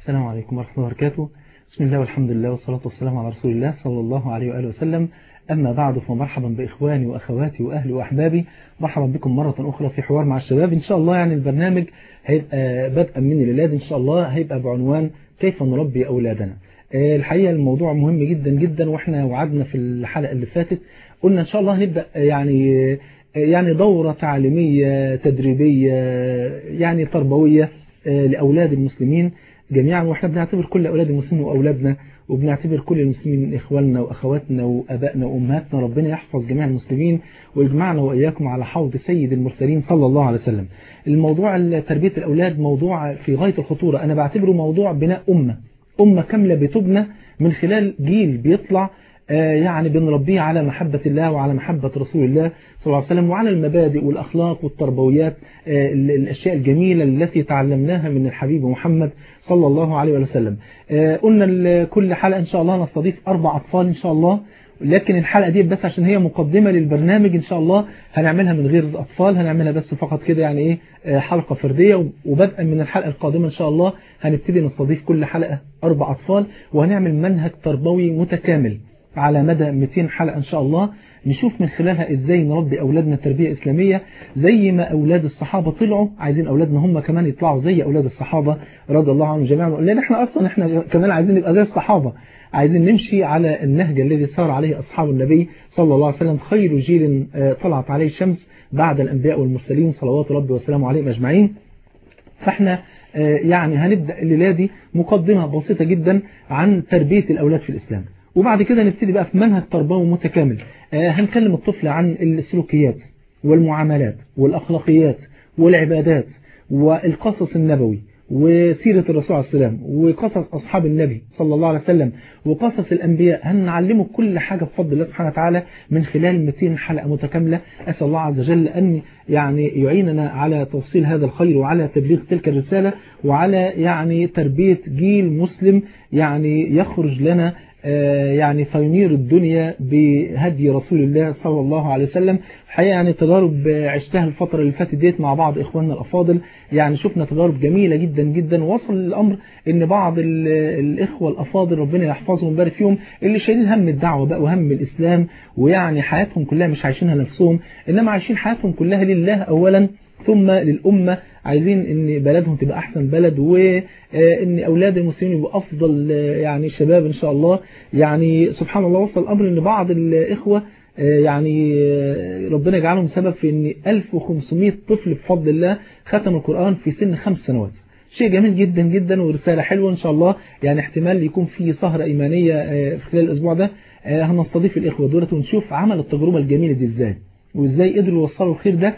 السلام عليكم ورحمة الله وبركاته بسم الله والحمد لله والصلاة والسلام على رسول الله صلى الله عليه وآله وسلم أما بعد فمرحبا بإخواني وأخواتي وأهلي وأحبابي مرحبا بكم مرة أخرى في حوار مع الشباب إن شاء الله يعني البرنامج هيبقى بدءا من الولاد إن شاء الله هيبقى بعنوان كيف نربي أولادنا الحقيقة الموضوع مهم جدا جدا وإحنا وعدنا في الحلقة اللي فاتت قلنا إن شاء الله هنبدأ يعني يعني دورة تعليمية تدريبية يعني تربوية لأولاد المسلمين جميعا واحنا بنعتبر كل أولاد المسلمين وأولادنا وبنعتبر كل المسلمين إخواننا وأخواتنا وأبائنا وأمهاتنا ربنا يحفظ جميع المسلمين ويجمعنا وإياكم على حوض سيد المرسلين صلى الله عليه وسلم الموضوع تربية الأولاد موضوع في غاية الخطورة أنا بعتبره موضوع بناء أمة أمة كاملة بتبنى من خلال جيل بيطلع يعني بنربيه على محبة الله وعلى محبة رسول الله صلى الله عليه وسلم وعلى المبادئ والأخلاق والتربويات الأشياء الجميلة التي تعلمناها من الحبيب محمد صلى الله عليه وسلم قلنا كل حلقة إن شاء الله نستضيف أربع أطفال إن شاء الله لكن الحلقة دي بس عشان هي مقدمة للبرنامج إن شاء الله هنعملها من غير الأطفال هنعملها بس فقط كده يعني إيه حلقة فردية وبدءا من الحلقة القادمة إن شاء الله هنبتدي نستضيف كل حلقة أربع أطفال وهنعمل منهج تربوي متكامل على مدى 200 حلقة إن شاء الله نشوف من خلالها إزاي نربي أولادنا تربية إسلامية زي ما أولاد الصحابة طلعوا عايزين أولادنا هم كمان يطلعوا زي أولاد الصحابة رضي الله عنهم جميعا لأن احنا أصلا احنا كمان عايزين نبقى زي الصحابة عايزين نمشي على النهج الذي سار عليه أصحاب النبي صلى الله عليه وسلم خير جيل طلعت عليه الشمس بعد الأنبياء والمرسلين صلوات ربي وسلامه عليهم أجمعين فاحنا يعني هنبدأ الليلة دي مقدمة بسيطة جدا عن تربية الأولاد في الإسلام وبعد كده نبتدي بقى في منهج تربوي متكامل آه هنكلم الطفل عن السلوكيات والمعاملات والأخلاقيات والعبادات والقصص النبوي وسيرة الرسول عليه السلام وقصص أصحاب النبي صلى الله عليه وسلم وقصص الأنبياء هنعلمه كل حاجة بفضل الله سبحانه وتعالى من خلال 200 حلقة متكاملة أسأل الله عز وجل أن يعني يعيننا على توصيل هذا الخير وعلى تبليغ تلك الرسالة وعلى يعني تربية جيل مسلم يعني يخرج لنا يعني فينير الدنيا بهدي رسول الله صلى الله عليه وسلم الحقيقة يعني تجارب عشتها الفترة اللي فاتت ديت مع بعض إخواننا الأفاضل يعني شفنا تجارب جميلة جدا جدا وصل الأمر إن بعض الإخوة الأفاضل ربنا يحفظهم ويبارك فيهم اللي شايلين هم الدعوة بقى وهم الإسلام ويعني حياتهم كلها مش عايشينها نفسهم إنما عايشين حياتهم كلها لله أولا ثم للأمة عايزين ان بلدهم تبقى احسن بلد وان اولاد المسلمين يبقوا افضل يعني شباب ان شاء الله يعني سبحان الله وصل الامر ان بعض الاخوة يعني ربنا يجعلهم سبب في ان 1500 طفل بفضل الله ختموا القرآن في سن خمس سنوات شيء جميل جدا جدا ورسالة حلوة ان شاء الله يعني احتمال يكون في سهرة ايمانية في خلال الاسبوع ده هنستضيف الاخوة دولت ونشوف عمل التجربة الجميلة دي ازاي وازاي قدروا يوصلوا الخير ده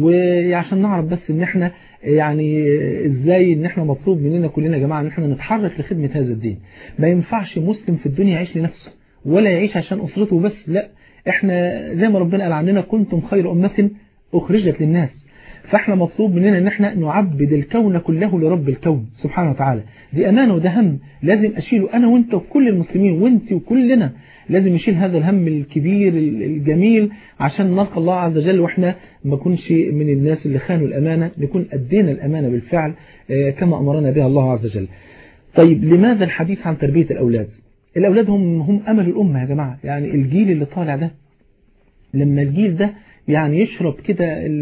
وعشان نعرف بس ان احنا يعني ازاي ان احنا مطلوب مننا كلنا يا جماعه ان احنا نتحرك لخدمه هذا الدين ما ينفعش مسلم في الدنيا يعيش لنفسه ولا يعيش عشان اسرته بس لا احنا زي ما ربنا قال عننا كنتم خير امه اخرجت للناس فاحنا مطلوب مننا ان احنا نعبد الكون كله لرب الكون سبحانه وتعالى دي امانه وده هم لازم اشيله انا وانت وكل المسلمين وانت وكلنا لازم نشيل هذا الهم الكبير الجميل عشان نلقى الله عز وجل واحنا ما نكونش من الناس اللي خانوا الأمانة نكون أدينا الأمانة بالفعل كما أمرنا بها الله عز وجل طيب لماذا الحديث عن تربية الأولاد الأولاد هم, هم أمل الأمة يا جماعة يعني الجيل اللي طالع ده لما الجيل ده يعني يشرب كده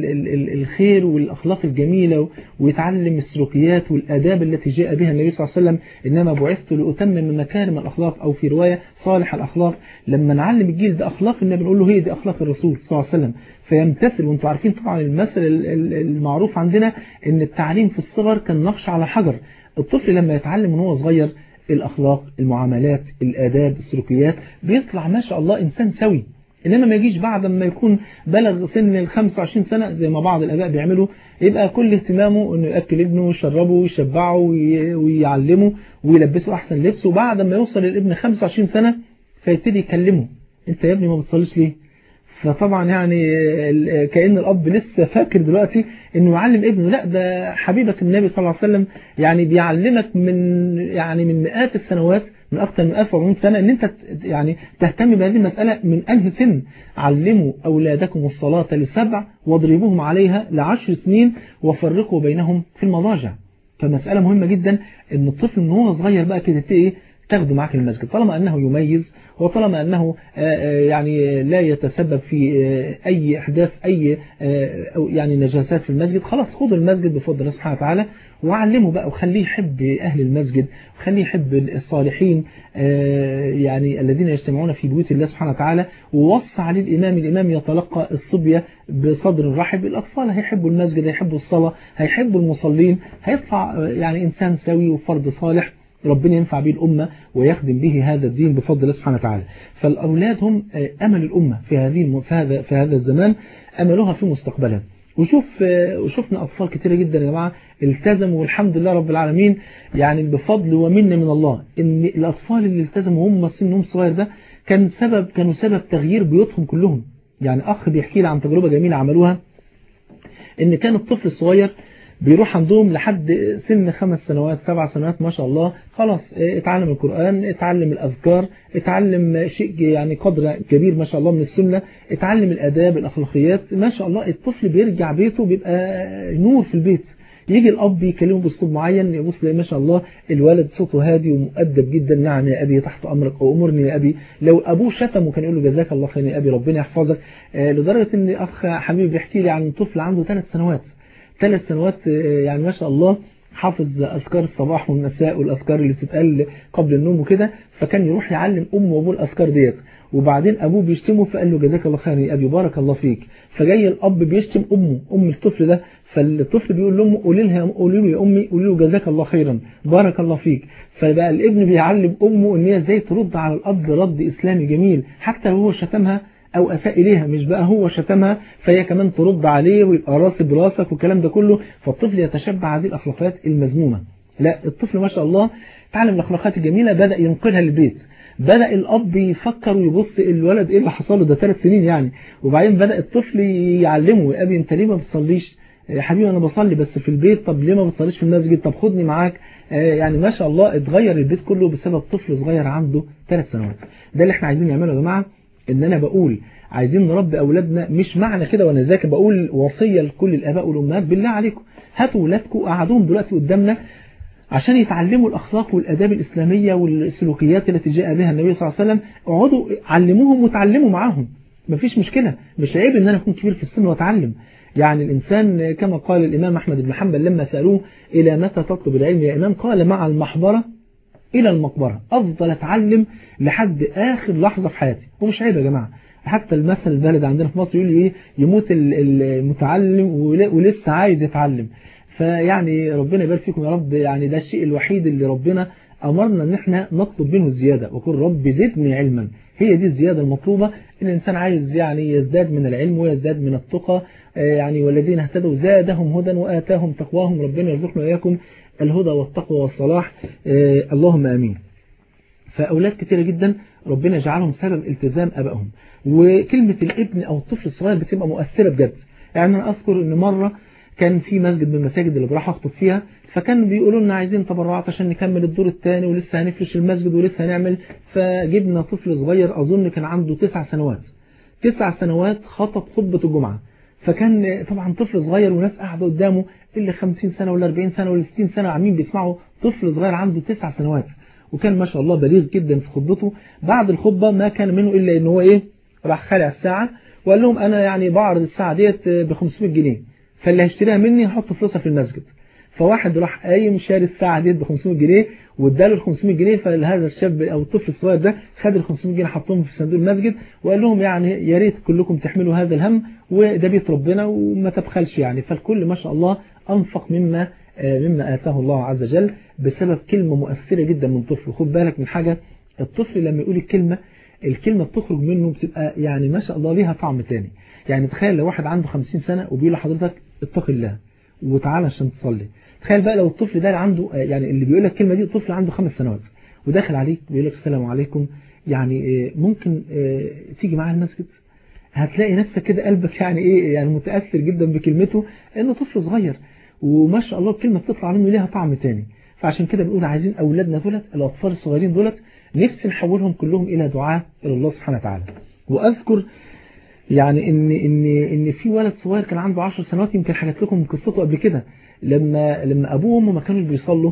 الخير والأخلاق الجميلة ويتعلم السلوكيات والأداب التي جاء بها النبي صلى الله عليه وسلم إنما بعثت لأتمم مكارم الأخلاق أو في رواية صالح الأخلاق لما نعلم الجيل ده أخلاق النبي نقول له هي دي أخلاق الرسول صلى الله عليه وسلم فيمتثل وانتم عارفين طبعا المثل المعروف عندنا ان التعليم في الصغر كان نقش على حجر الطفل لما يتعلم من هو صغير الأخلاق المعاملات الآداب السلوكيات بيطلع ما شاء الله إنسان سوي إنما ما يجيش بعد ما يكون بلغ سن ال 25 سنة زي ما بعض الآباء بيعملوا يبقى كل اهتمامه إنه يأكل ابنه ويشربه ويشبعه ويعلمه ويلبسه أحسن لبس وبعد ما يوصل الابن 25 سنة فيبتدي يكلمه أنت يا ابني ما بتصليش ليه؟ فطبعا يعني كأن الأب لسه فاكر دلوقتي إنه يعلم ابنه لا ده حبيبك النبي صلى الله عليه وسلم يعني بيعلمك من يعني من مئات السنوات من أكثر من 1400 سنة إن أنت يعني تهتم بهذه المسألة من أنهي سن علموا أولادكم الصلاة لسبع واضربوهم عليها لعشر سنين وفرقوا بينهم في المضاجع فمسألة مهمة جدا ان الطفل من هو صغير بقى كده ايه تاخده معك المسجد طالما أنه يميز وطالما أنه يعني لا يتسبب في أي إحداث أي يعني نجاسات في المسجد خلاص خذ المسجد بفضل الله سبحانه وتعالى وعلمه بقى وخليه يحب أهل المسجد وخليه يحب الصالحين يعني الذين يجتمعون في بيوت الله سبحانه وتعالى ووصى عليه الإمام الإمام يتلقى الصبية بصدر رحب الأطفال هيحبوا المسجد هيحبوا الصلاة هيحبوا المصلين هيطلع يعني إنسان سوي وفرد صالح ربنا ينفع به الأمة ويخدم به هذا الدين بفضل الله سبحانه وتعالى فالأولاد هم أمل الأمة في هذه في هذا في هذا الزمان أملها في مستقبلها وشوف وشفنا أطفال كتيرة جدا يا جماعة التزموا والحمد لله رب العالمين يعني بفضل ومن من الله إن الأطفال اللي التزموا هم سنهم صغير ده كان سبب كانوا سبب تغيير بيوتهم كلهم يعني أخ بيحكي لي عن تجربة جميلة عملوها إن كان الطفل الصغير بيروح عندهم لحد سن خمس سنوات سبع سنوات ما شاء الله خلاص اتعلم القرآن اتعلم الأذكار اتعلم شيء يعني قدر كبير ما شاء الله من السنة اتعلم الأداب الأخلاقيات ما شاء الله الطفل بيرجع بيته بيبقى نور في البيت يجي الأب يكلمه بأسلوب معين يبص ما شاء الله الولد صوته هادي ومؤدب جدا نعم يا أبي تحت أمرك أو أمرني يا أبي لو أبوه شتمه كان يقول له جزاك الله خير يا أبي ربنا يحفظك لدرجة أن أخ حبيبي بيحكي لي عن طفل عنده ثلاث سنوات ثلاث سنوات يعني ما شاء الله حافظ أذكار الصباح والمساء والأذكار اللي بتتقال قبل النوم وكده فكان يروح يعلم أمه وأبوه الأذكار ديت وبعدين أبوه بيشتمه فقال له جزاك الله خير يا أبي بارك الله فيك فجاي الأب بيشتم أمه أم الطفل ده فالطفل بيقول لأمه قولي لها قولي له يا أمي قولي له جزاك الله خيرا بارك الله فيك فبقى الابن بيعلم أمه إن هي إزاي ترد على الأب رد إسلامي جميل حتى لو هو شتمها أو أساء إليها مش بقى هو شتمها فهي كمان ترد عليه ويبقى راسي براسك والكلام ده كله فالطفل يتشبع هذه الأخلاقيات المذمومة لا الطفل ما شاء الله تعلم الأخلاقيات الجميلة بدأ ينقلها للبيت بدأ الأب يفكر ويبص الولد إيه اللي حصل له ده ثلاث سنين يعني وبعدين بدأ الطفل يعلمه يا أبي أنت ليه ما بتصليش يا حبيبي أنا بصلي بس في البيت طب ليه ما بتصليش في المسجد طب خدني معاك يعني ما شاء الله اتغير البيت كله بسبب طفل صغير عنده ثلاث سنوات ده اللي احنا عايزين نعمله يا جماعة ان انا بقول عايزين نربي اولادنا مش معنى كده وانا ذاك بقول وصية لكل الاباء والامهات بالله عليكم هاتوا اولادكم قعدوهم دلوقتي قدامنا عشان يتعلموا الاخلاق والاداب الاسلامية والسلوكيات التي جاء بها النبي صلى الله عليه وسلم اقعدوا علموهم وتعلموا معاهم مفيش مشكلة مش عيب ان انا اكون كبير في السن واتعلم يعني الإنسان كما قال الإمام أحمد بن حنبل لما سألوه إلى متى تطلب العلم يا إمام قال مع المحبرة إلى المقبرة أفضل أتعلم لحد آخر لحظة في حياتي ومش عيب يا جماعة حتى المثل البلد عندنا في مصر يقول لي إيه يموت المتعلم ولسه عايز يتعلم فيعني ربنا يبارك فيكم يا رب يعني ده الشيء الوحيد اللي ربنا أمرنا أن احنا نطلب منه الزيادة وقل رب زدني علما هي دي الزيادة المطلوبة إن الإنسان عايز يعني يزداد من العلم ويزداد من التقى يعني والذين اهتدوا زادهم هدى وآتاهم تقواهم ربنا يرزقنا وإياكم الهدى والتقوى والصلاح اللهم آمين فأولاد كتيرة جدا ربنا جعلهم سبب التزام أبائهم وكلمة الابن أو الطفل الصغير بتبقى مؤثرة بجد يعني أنا أذكر أن مرة كان في مسجد من المساجد اللي بروح أخطب فيها فكانوا بيقولوا لنا عايزين تبرعات عشان نكمل الدور الثاني ولسه هنفرش المسجد ولسه هنعمل فجبنا طفل صغير أظن كان عنده تسع سنوات تسع سنوات خطب خطبة الجمعة فكان طبعا طفل صغير وناس قاعدة قدامه اللي 50 سنة ولا 40 سنة ولا 60 سنة عاملين بيسمعوا طفل صغير عنده تسع سنوات وكان ما شاء الله بليغ جدا في خطبته بعد الخطبة ما كان منه إلا إن هو إيه راح خلع الساعة وقال لهم أنا يعني بعرض الساعة ديت ب 500 جنيه فاللي هيشتريها مني هحط فلوسها في المسجد فواحد راح قايم شاري الساعة ديت ب 500 جنيه واداله ال 500 جنيه فهذا الشاب او الطفل الصغير ده خد ال 500 جنيه حطهم في صندوق المسجد وقال لهم يعني يا ريت كلكم تحملوا هذا الهم وده بيت ربنا وما تبخلش يعني فالكل ما شاء الله انفق مما مما آتاه الله عز وجل بسبب كلمة مؤثرة جدا من طفل خد بالك من حاجة الطفل لما يقول الكلمة الكلمة بتخرج منه بتبقى يعني ما شاء الله ليها طعم تاني يعني تخيل لو واحد عنده 50 سنة وبيقول لحضرتك اتق الله وتعالى عشان تصلي تخيل بقى لو الطفل ده عنده يعني اللي بيقول لك الكلمة دي الطفل عنده خمس سنوات وداخل عليك بيقول لك السلام عليكم يعني ممكن تيجي معاه المسجد هتلاقي نفسك كده قلبك يعني ايه يعني متأثر جدا بكلمته انه طفل صغير وما شاء الله الكلمة بتطلع منه ليها طعم تاني فعشان كده بنقول عايزين أولادنا دولت الأطفال الصغيرين دولت نفسي نحولهم كلهم إلى دعاء إلى الله سبحانه وتعالى وأذكر يعني إن إن إن في ولد صغير كان عنده 10 سنوات يمكن حكيت لكم قصته قبل كده لما لما ابوه وامه ما كانوش بيصلوا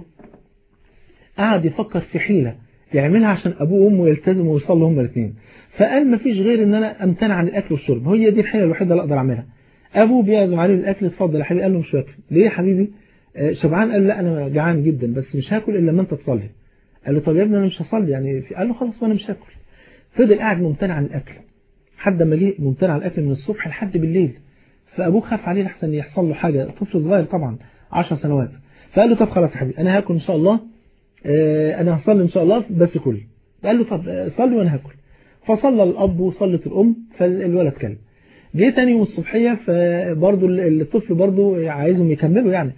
قعد يفكر في حيلة يعملها عشان ابوه وامه يلتزموا ويصلوا هما الاثنين فقال ما فيش غير ان انا امتنع عن الاكل والشرب هي دي الحيلة الوحيدة اللي اقدر اعملها ابوه بيعزم عليه الاكل اتفضل يا حبيبي قال له مش واكل ليه يا حبيبي شبعان قال لا انا جعان جدا بس مش هاكل الا لما انت تصلي قال له طب يا ابني انا مش هصلي يعني قال له خلاص وانا مش هاكل فضل قاعد ممتنع عن الاكل حد ما جه ممتنع عن الاكل من الصبح لحد بالليل فابوه خاف عليه لحسن يحصل له حاجه طفل صغير طبعا 10 سنوات فقال له طب خلاص يا حبيبي انا هاكل ان شاء الله انا هصلي ان شاء الله بس كل قال له طب صلي وانا هاكل فصلى الاب وصلت الام فالولد كلم جه تاني يوم الصبحيه فبرضه الطفل برضه عايزهم يكملوا يعني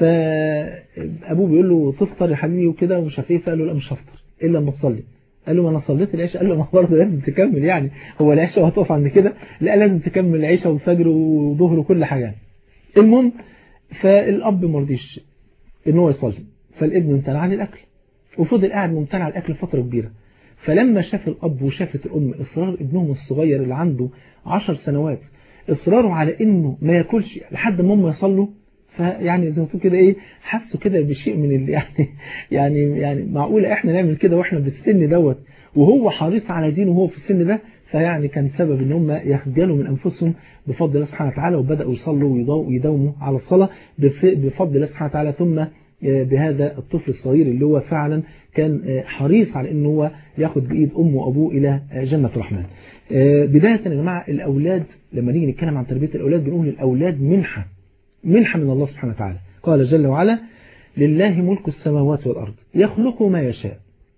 فابوه بيقول له تفطر يا حبيبي وكده ومش عارف ايه فقال له لا مش هفطر الا لما تصلي قال له ما انا صليت العشاء قال له ما برضه لازم تكمل يعني هو العشاء وهتقف عند كده لا لازم تكمل العشاء والفجر وظهر وكل حاجه يعني. المهم فالاب ما رضيش ان هو يصلي فالابن امتنع عن الاكل وفضل قاعد ممتنع عن الاكل فتره كبيره فلما شاف الاب وشافت الام اصرار ابنهم الصغير اللي عنده 10 سنوات اصراره على انه ما ياكلش لحد ما هم يصلوا فيعني زي ما تقول كده ايه حسوا كده بشيء من ال يعني يعني يعني معقوله احنا نعمل كده واحنا بالسن دوت وهو حريص على دينه وهو في السن ده فيعني كان سبب ان هم يخجلوا من انفسهم بفضل الله سبحانه وتعالى وبداوا يصلوا ويداوموا على الصلاه بفضل الله سبحانه وتعالى ثم بهذا الطفل الصغير اللي هو فعلا كان حريص على ان هو ياخد بايد امه وابوه الى جنه الرحمن. بدايه يا جماعه الاولاد لما نيجي نتكلم عن تربيه الاولاد بنقول الاولاد منحه منحة من الله سبحانه وتعالى قال جل وعلا لله ملك السماوات والأرض يخلق ما يشاء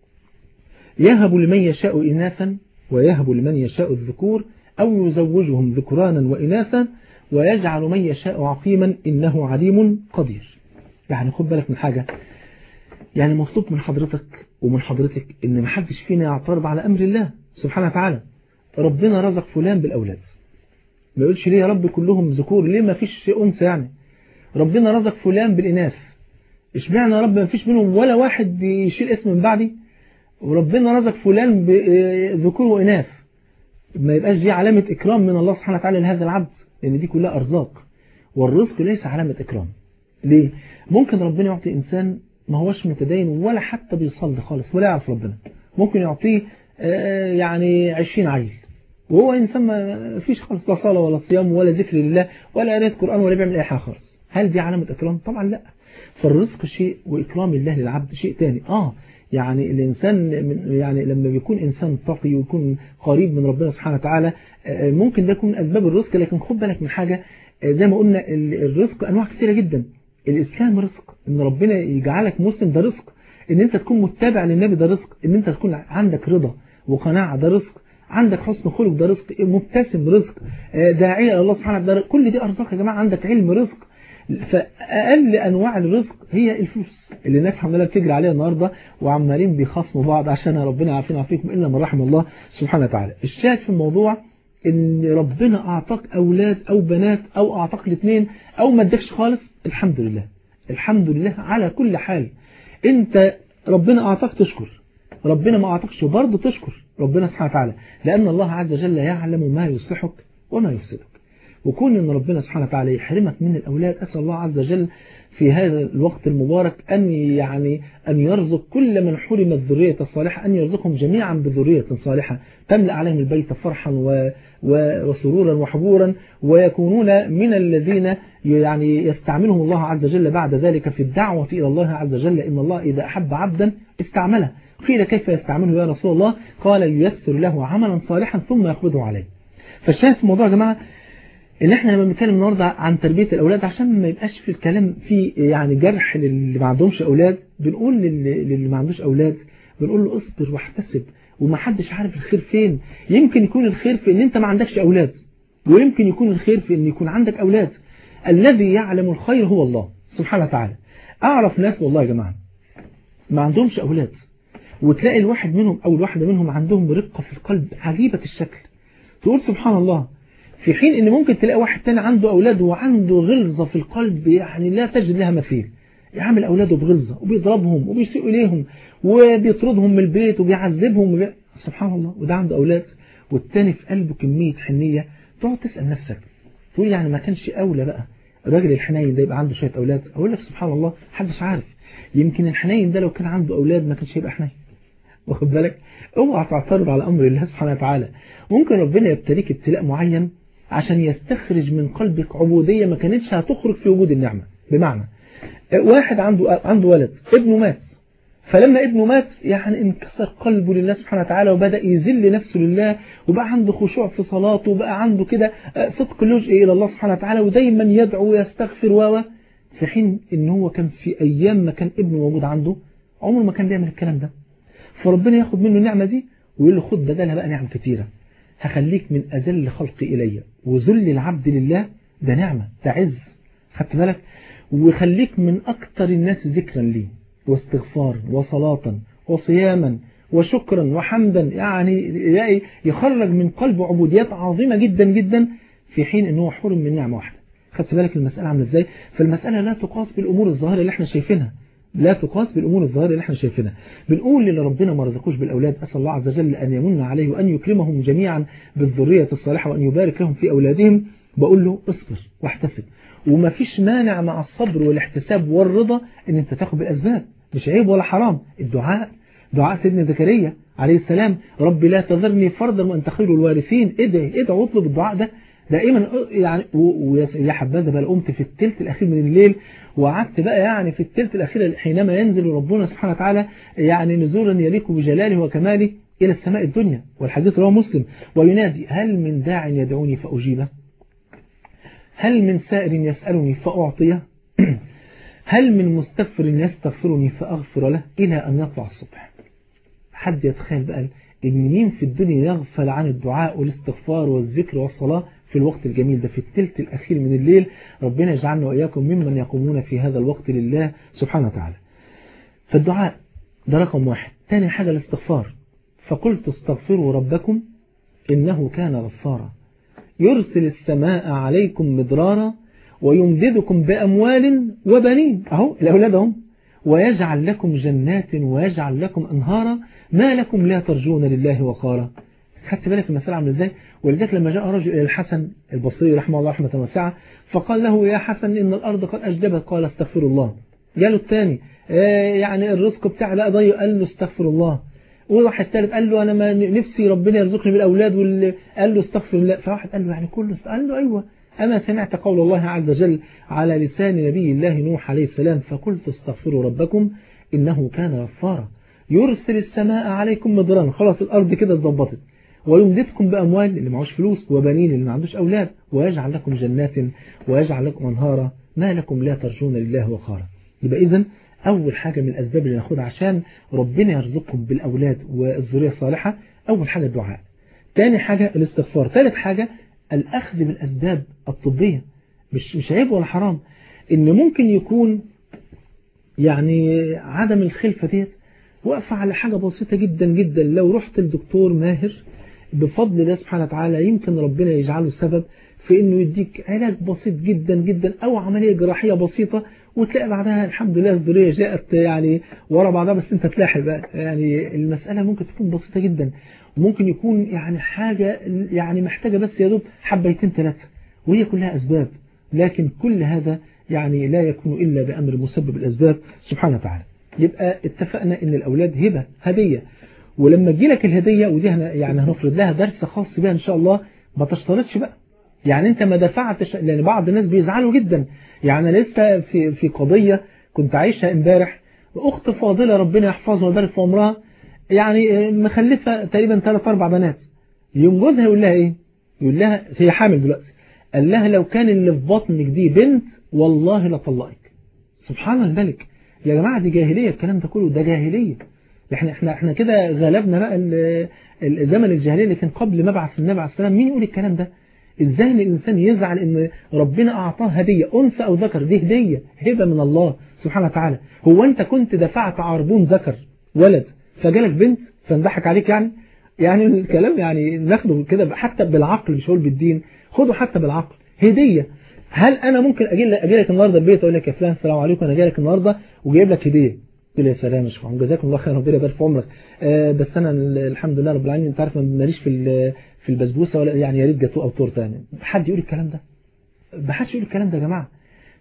يهب لمن يشاء إناثا ويهب لمن يشاء الذكور أو يزوجهم ذكرانا وإناثا ويجعل من يشاء عقيما إنه عليم قدير يعني خد بالك من حاجة يعني مطلوب من حضرتك ومن حضرتك إن محدش فينا يعترض على أمر الله سبحانه وتعالى ربنا رزق فلان بالأولاد ما يقولش ليه يا رب كلهم ذكور ليه ما فيش أنثى يعني ربنا رزق فلان بالإناث اشمعنى يا رب ما فيش منهم ولا واحد يشيل اسم من بعدي وربنا رزق فلان بذكور وإناث ما يبقاش دي علامة إكرام من الله سبحانه وتعالى لهذا العبد لأن دي كلها أرزاق والرزق ليس علامة إكرام ليه؟ ممكن ربنا يعطي إنسان ما هوش متدين ولا حتى بيصلي خالص ولا يعرف ربنا ممكن يعطيه يعني 20 عيل وهو إنسان ما فيش خالص لا صلاة ولا صيام ولا ذكر لله ولا قراءة قرآن ولا بيعمل أي حاجة خالص هل دي علامة إكرام؟ طبعا لا فالرزق شيء وإكرام الله للعبد شيء تاني آه يعني الإنسان من يعني لما بيكون إنسان تقي ويكون قريب من ربنا سبحانه وتعالى ممكن ده يكون من أسباب الرزق لكن خد بالك من حاجة زي ما قلنا الرزق أنواع كثيرة جدا الإسلام رزق إن ربنا يجعلك مسلم ده رزق إن أنت تكون متبع للنبي ده رزق إن أنت تكون عندك رضا وقناعة ده رزق عندك حسن خلق ده رزق مبتسم رزق داعية إلى الله سبحانه وتعالى كل دي أرزاق يا جماعة عندك علم رزق فأقل أنواع الرزق هي الفلوس اللي الناس الحمد لله بتجري عليها النهاردة وعمالين بيخاصموا بعض عشان ربنا عارفين عافيكم إلا من رحم الله سبحانه وتعالى الشاهد في الموضوع إن ربنا أعطاك أولاد أو بنات أو أعطاك الاثنين أو ما ادكش خالص الحمد لله الحمد لله على كل حال أنت ربنا أعطاك تشكر ربنا ما أعطاكش برضه تشكر ربنا سبحانه وتعالى لأن الله عز وجل يعلم ما يصلحك وما يفسدك وكون أن ربنا سبحانه وتعالى يحرمك من الأولاد أسأل الله عز وجل في هذا الوقت المبارك أن يعني أن يرزق كل من حرم الذرية الصالحة أن يرزقهم جميعا بذرية صالحة تملأ عليهم البيت فرحا و وسرورا وحبورا ويكونون من الذين يعني يستعملهم الله عز وجل بعد ذلك في الدعوة إلى الله عز وجل إن الله إذا أحب عبدا استعمله قيل كيف يستعمله يا رسول الله قال ييسر له عملا صالحا ثم يقبضه عليه فالشاهد في الموضوع يا جماعة اللي احنا لما بنتكلم النهارده عن تربية الأولاد عشان ما يبقاش في الكلام في يعني جرح للي ما عندهمش أولاد بنقول للي ما عندوش أولاد بنقول له اصبر واحتسب وما حدش عارف الخير فين يمكن يكون الخير في ان انت ما عندكش أولاد ويمكن يكون الخير في ان يكون عندك أولاد الذي يعلم الخير هو الله سبحانه وتعالى أعرف ناس والله يا جماعة ما عندهمش أولاد وتلاقي الواحد منهم أو الواحدة منهم عندهم رقة في القلب عجيبة الشكل تقول سبحان الله في حين ان ممكن تلاقي واحد تاني عنده أولاد وعنده غلظة في القلب يعني لا تجد لها مثيل يعمل أولاده بغلظة وبيضربهم وبيسيء إليهم وبيطردهم من البيت وبيعذبهم وبي... سبحان الله وده عنده أولاد والتاني في قلبه كمية حنية تقعد تسأل نفسك تقول يعني ما كانش أولى بقى الراجل الحنين ده يبقى عنده شوية أولاد أقول لك سبحان الله محدش عارف يمكن الحنين ده لو كان عنده أولاد ما كانش يبقى حنين واخد بالك اوعى تعترض على أمر الله سبحانه وتعالى ممكن ربنا يبتليك ابتلاء معين عشان يستخرج من قلبك عبودية ما كانتش هتخرج في وجود النعمة بمعنى واحد عنده عنده ولد ابنه مات فلما ابنه مات يعني انكسر قلبه لله سبحانه وتعالى وبدأ يذل نفسه لله وبقى عنده خشوع في صلاته وبقى عنده كده صدق لجئ إلى الله سبحانه وتعالى ودايما يدعو ويستغفر و في حين ان هو كان في أيام ما كان ابنه موجود عنده عمره ما كان بيعمل الكلام ده فربنا ياخد منه النعمة دي ويقول له خد بدلها بقى نعم كتيرة هخليك من أذل خلقي إلي وذل العبد لله ده نعمة ده عز خدت بالك وخليك من أكتر الناس ذكرا لي واستغفار وصلاة وصياما وشكرا وحمدا يعني يخرج من قلبه عبوديات عظيمة جدا جدا في حين أنه حرم من نعمة واحدة خدت بالك المسألة عامله ازاي فالمسألة لا تقاس بالأمور الظاهرة اللي احنا شايفينها لا تقاس بالأمور الظاهرة اللي احنا شايفينها بنقول اللي ربنا ما رزقوش بالأولاد أسأل الله عز وجل أن يمن عليه وأن يكرمهم جميعا بالذرية الصالحة وأن يبارك لهم في أولادهم بقول له اصبر واحتسب وما فيش مانع مع الصبر والاحتساب والرضا ان انت تاخد بالأسباب مش عيب ولا حرام الدعاء دعاء سيدنا زكريا عليه السلام رب لا تذرني فردا وانت خير الوارثين ادعي ادعي واطلب الدعاء ده دائما يعني ويا حبذا بقى قمت في الثلث الاخير من الليل وقعدت بقى يعني في الثلث الاخير حينما ينزل ربنا سبحانه وتعالى يعني نزولا يليق بجلاله وكماله الى السماء الدنيا والحديث رواه مسلم وينادي هل من داع يدعوني فاجيبه هل من سائر يسالني فاعطيه هل من مستغفر يستغفرني فأغفر له إلى أن يطلع الصبح حد يتخيل بقى إن مين في الدنيا يغفل عن الدعاء والاستغفار والذكر والصلاة في الوقت الجميل ده في الثلث الأخير من الليل ربنا يجعلنا وإياكم ممن يقومون في هذا الوقت لله سبحانه وتعالى فالدعاء ده رقم واحد تاني حاجة الاستغفار فقلت استغفروا ربكم إنه كان غفارا يرسل السماء عليكم مدرارا ويمددكم بأموال وبنين أهو الأولاد هم ويجعل لكم جنات ويجعل لكم أنهارا ما لكم لا ترجون لله وقارا خدت بالك المسألة عامله ازاي ولذلك لما جاء رجل إلى الحسن البصري رحمه الله رحمة واسعة فقال له يا حسن إن الأرض قد أجدبت قال استغفر الله جاله الثاني آه يعني الرزق بتاعي بقى ضيق قال له استغفر الله وواحد ثالث قال له أنا ما نفسي ربنا يرزقني بالأولاد واللي قال له استغفر الله فواحد قال له يعني كله قال له أيوه أما سمعت قول الله عز وجل على لسان نبي الله نوح عليه السلام فقلت استغفروا ربكم إنه كان غفارا يرسل السماء عليكم مدران خلاص الأرض كده اتظبطت ويمددكم بأموال اللي معوش فلوس وبنين اللي ما عندوش أولاد ويجعل لكم جنات ويجعل لكم أنهارا ما لكم لا ترجون لله وقارا يبقى إذن أول حاجة من الأسباب اللي ناخدها عشان ربنا يرزقكم بالأولاد والذرية الصالحة أول حاجة الدعاء تاني حاجة الاستغفار ثالث حاجة الأخذ بالأسباب الطبية مش مش عيب ولا حرام إن ممكن يكون يعني عدم الخلفة ديت واقفة على حاجة بسيطة جدا جدا لو رحت لدكتور ماهر بفضل الله سبحانه وتعالى يمكن ربنا يجعله سبب في انه يديك علاج بسيط جدا جدا او عملية جراحية بسيطة وتلاقي بعدها الحمد لله الذرية جاءت يعني ورا بعضها بس انت تلاحق بقى يعني المسألة ممكن تكون بسيطة جدا وممكن يكون يعني حاجة يعني محتاجة بس يا دوب حبيتين ثلاثة وهي كلها أسباب لكن كل هذا يعني لا يكون إلا بأمر مسبب الأسباب سبحانه وتعالى يبقى اتفقنا ان الأولاد هبة هدية ولما تجي لك الهدية ودي يعني هنفرض لها درس خاص بها إن شاء الله ما تشترطش بقى يعني انت ما دفعتش لان بعض الناس بيزعلوا جدا يعني لسه في في قضية كنت عايشها امبارح اخت فاضلة ربنا يحفظها ويبارك في عمرها يعني مخلفة تقريبا ثلاث اربع بنات يوم جوزها يقول لها ايه يقول لها هي حامل دلوقتي قال لها لو كان اللي في بطنك دي بنت والله لطلقك سبحان الملك يا جماعة دي جاهلية الكلام ده كله ده جاهلية احنا احنا احنا كده غلبنا بقى الزمن الجاهلية اللي كان قبل مبعث النبي عليه السلام مين يقول الكلام ده ازاي ان الانسان يزعل ان ربنا اعطاه هدية انثى او ذكر دي هدية هبة من الله سبحانه وتعالى هو انت كنت دفعت عربون ذكر ولد فجالك بنت فانضحك عليك يعني يعني الكلام يعني ناخده كده حتى بالعقل مش هقول بالدين خده حتى بالعقل هدية هل انا ممكن اجي لك اجي لك النهارده البيت اقول لك يا فلان السلام عليكم انا جاي لك النهارده وجايب لك هديه قلت له يا سلام يا شيخ جزاكم الله خير ربنا يبارك في عمرك آه بس انا الحمد لله رب العالمين انت عارف ماليش في في البسبوسه ولا يعني يا ريت جاتوه او تورته يعني حد يقول الكلام ده ما حدش يقول الكلام ده يا جماعه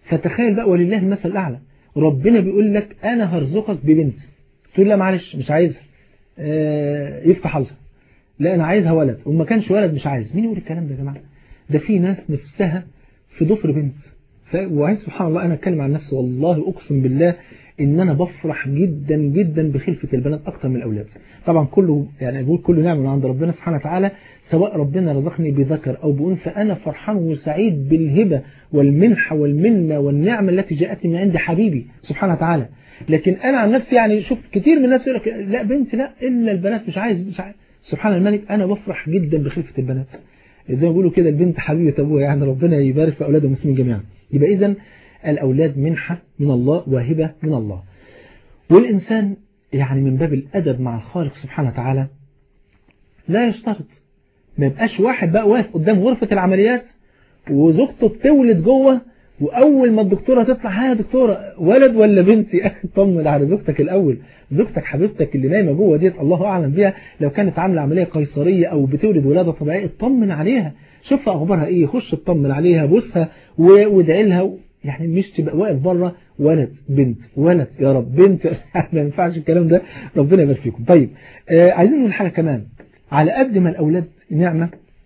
فتخيل بقى ولله المثل الأعلى ربنا بيقول لك أنا هرزقك ببنت تقول لا معلش مش عايزها آه يفتح الله لا أنا عايزها ولد وما كانش ولد مش عايز مين يقول الكلام ده يا جماعة ده في ناس نفسها في ضفر بنت وعايز سبحان الله أنا أتكلم عن نفسي والله أقسم بالله إن أنا بفرح جدا جدا بخلفة البنات أكتر من الأولاد طبعا كله يعني بقول كله نعمة من عند ربنا سبحانه وتعالى سواء ربنا رزقني بذكر أو بأنثى أنا فرحان وسعيد بالهبة والمنحة والمنة والنعمة التي جاءتني من عند حبيبي سبحانه وتعالى لكن أنا عن نفسي يعني شوف كتير من الناس يقول لك لا بنت لا إلا البنات مش عايز مش عايز سبحان الملك أنا بفرح جدا بخلفة البنات زي ما بيقولوا كده البنت حبيبة أبوها يعني ربنا يبارك في أولاد المسلمين جميعا يبقى إذا الأولاد منحة من الله واهبة من الله والإنسان يعني من باب الأدب مع الخالق سبحانه وتعالى لا يشترط ما يبقاش واحد بقى واقف قدام غرفة العمليات وزوجته بتولد جوه وأول ما الدكتورة تطلع ها يا دكتورة ولد ولا بنت يا أخي طمن على زوجتك الأول زوجتك حبيبتك اللي نايمة جوه ديت الله أعلم بيها لو كانت عاملة عملية قيصرية أو بتولد ولادة طبيعية اطمن عليها شوف أخبارها إيه خش اطمن عليها بوسها وادعي لها يعني مش تبقى واقف بره ولد بنت ولد يا رب بنت ما ينفعش الكلام ده ربنا يبارك فيكم طيب آه عايزين نقول حاجة كمان على قد ما الأولاد نعمة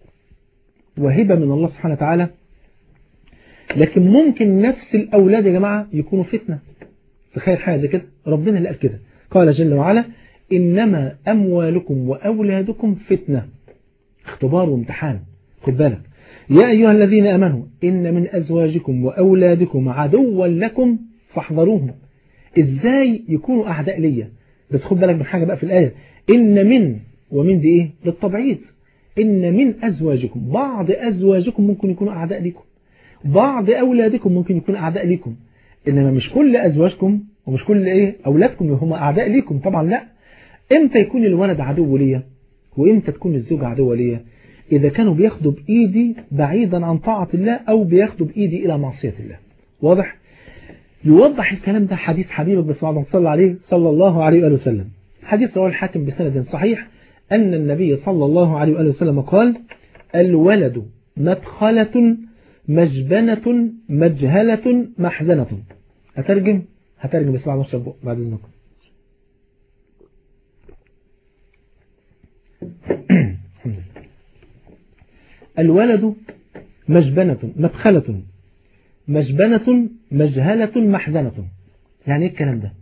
وهبة من الله سبحانه وتعالى لكن ممكن نفس الأولاد يا جماعة يكونوا فتنة تخيل حاجة زي كده ربنا اللي قال كده قال جل وعلا إنما أموالكم وأولادكم فتنة اختبار وامتحان خد بالك يا أيها الذين أمنوا إن من أزواجكم وأولادكم عدوا لكم فاحذروهم إزاي يكونوا أعداء ليا بس خد بالك من حاجة بقى في الآية إن من ومن دي إيه للتبعيض إن من أزواجكم بعض أزواجكم ممكن يكونوا أعداء لكم بعض أولادكم ممكن يكونوا أعداء لكم إنما مش كل أزواجكم ومش كل إيه أولادكم هم أعداء لكم طبعا لا إمتى يكون الولد عدو ليا وإمتى تكون الزوجة عدوة ليا إذا كانوا بياخدوا بإيدي بعيدا عن طاعة الله أو بياخدوا بإيدي إلى معصية الله واضح؟ يوضح الكلام ده حديث حبيبك بس بعد صلى عليه صلى الله عليه وآله وسلم حديث رواه الحاكم بسند صحيح أن النبي صلى الله عليه وآله وسلم قال الولد مدخلة مجبنة مجهلة محزنة أترجم هترجم بس بعد نشرب بعد إذنكم الولد مجبنة مدخلة مجبنة مجهلة محزنة يعني ايه الكلام ده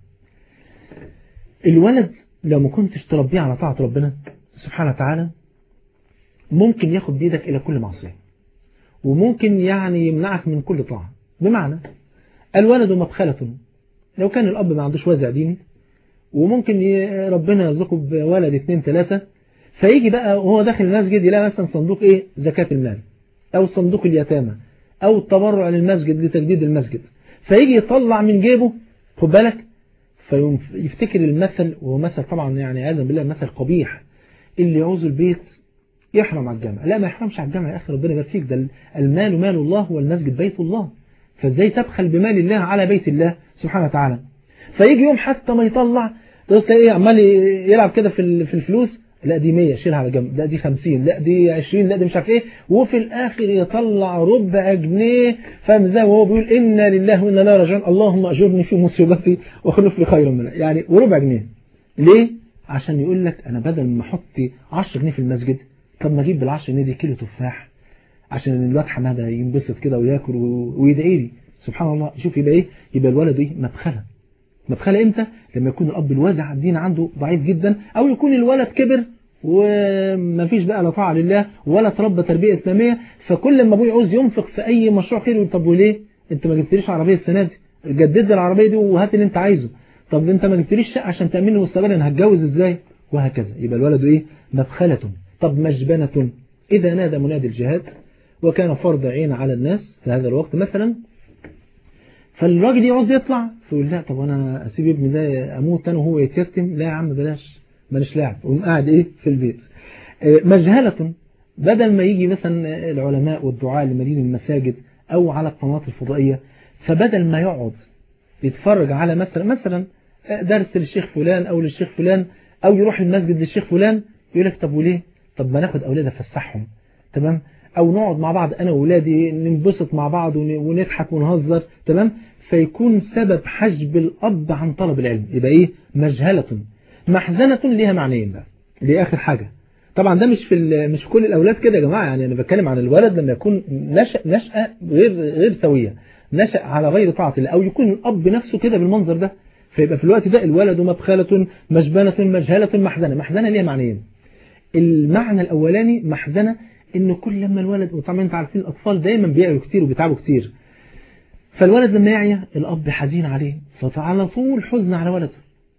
الولد لو ما كنتش تربيه على طاعة ربنا سبحانه وتعالى ممكن ياخد بيدك إلى كل معصية وممكن يعني يمنعك من كل طاعة بمعنى الولد مدخلة لو كان الأب ما عندوش وازع ديني وممكن ربنا يرزقه بولد اثنين ثلاثة فيجي بقى وهو داخل المسجد يلاقي مثلا صندوق ايه زكاة المال او صندوق اليتامى او التبرع للمسجد لتجديد المسجد فيجي يطلع من جيبه خد بالك فيفتكر المثل وهو مثل طبعا يعني عايزا بالله مثل قبيح اللي يعوز البيت يحرم على الجامع لا ما يحرمش على الجامع يا اخي ربنا يبارك فيك ده المال مال الله والمسجد بيت الله فازاي تبخل بمال الله على بيت الله سبحانه وتعالى فيجي يوم حتى ما يطلع تبص ايه عمال يلعب كده في في الفلوس لا دي 100 شيلها على جنب لا دي 50 لا دي 20 لا دي مش عارف ايه وفي الاخر يطلع ربع جنيه فاهم ازاي وهو بيقول انا لله وانا لا راجعون اللهم اجرني في مصيبتي واخلف لي خيرا منها يعني وربع جنيه ليه عشان يقول لك انا بدل ما احط 10 جنيه في المسجد طب ما اجيب بال 10 جنيه دي كيلو تفاح عشان الواد حماده ينبسط كده وياكل ويدعي لي سبحان الله شوف يبقى ايه يبقى الولد ايه مدخله مدخله امتى لما يكون الاب الوازع الدين عنده ضعيف جدا او يكون الولد كبر وما فيش بقى لا طاعه لله ولا تربى تربيه اسلاميه فكل ما ابوه يعوز ينفق في اي مشروع خير يقول طب وليه انت ما جبتليش عربيه السنه دي جدد لي العربيه دي وهات اللي انت عايزه طب انت ما جبتليش شقه عشان تامن لي مستقبلا انا هتجوز ازاي وهكذا يبقى الولد ايه مدخله طب مجبنه اذا نادى منادي الجهاد وكان فرض عين على الناس في هذا الوقت مثلا فالراجل يعوز يطلع فيقول لا طب انا اسيب ابني ده اموت انا وهو يتيتم لا يا عم بلاش ماليش لاعب وقوم قاعد ايه في البيت مجهلة بدل ما يجي مثلا العلماء والدعاء لمدين المساجد او على القنوات الفضائية فبدل ما يقعد يتفرج على مثلا مثلا درس للشيخ فلان او للشيخ فلان او يروح المسجد للشيخ فلان يقول لك طب وليه طب ما ناخد اولاد افسحهم تمام او نقعد مع بعض انا واولادي ننبسط مع بعض ونضحك ونهزر تمام فيكون سبب حجب الاب عن طلب العلم يبقى ايه مجهلة محزنة ليها معنيين بقى دي اخر حاجة طبعا ده مش في مش في كل الاولاد كده يا جماعه يعني انا بتكلم عن الولد لما يكون نشأ نشأة غير غير سويه نشأ على غير طاعه الله او يكون الاب نفسه كده بالمنظر ده فيبقى في الوقت ده الولد مبخلة مجبنة مجهلة محزنة محزنة ليها معنيين المعنى الاولاني محزنة ان كل لما الولد وطبعا انت عارفين الاطفال دايما بيعيوا كتير وبيتعبوا كتير فالولد لما يعيا الاب حزين عليه فعلى طول حزن على ولده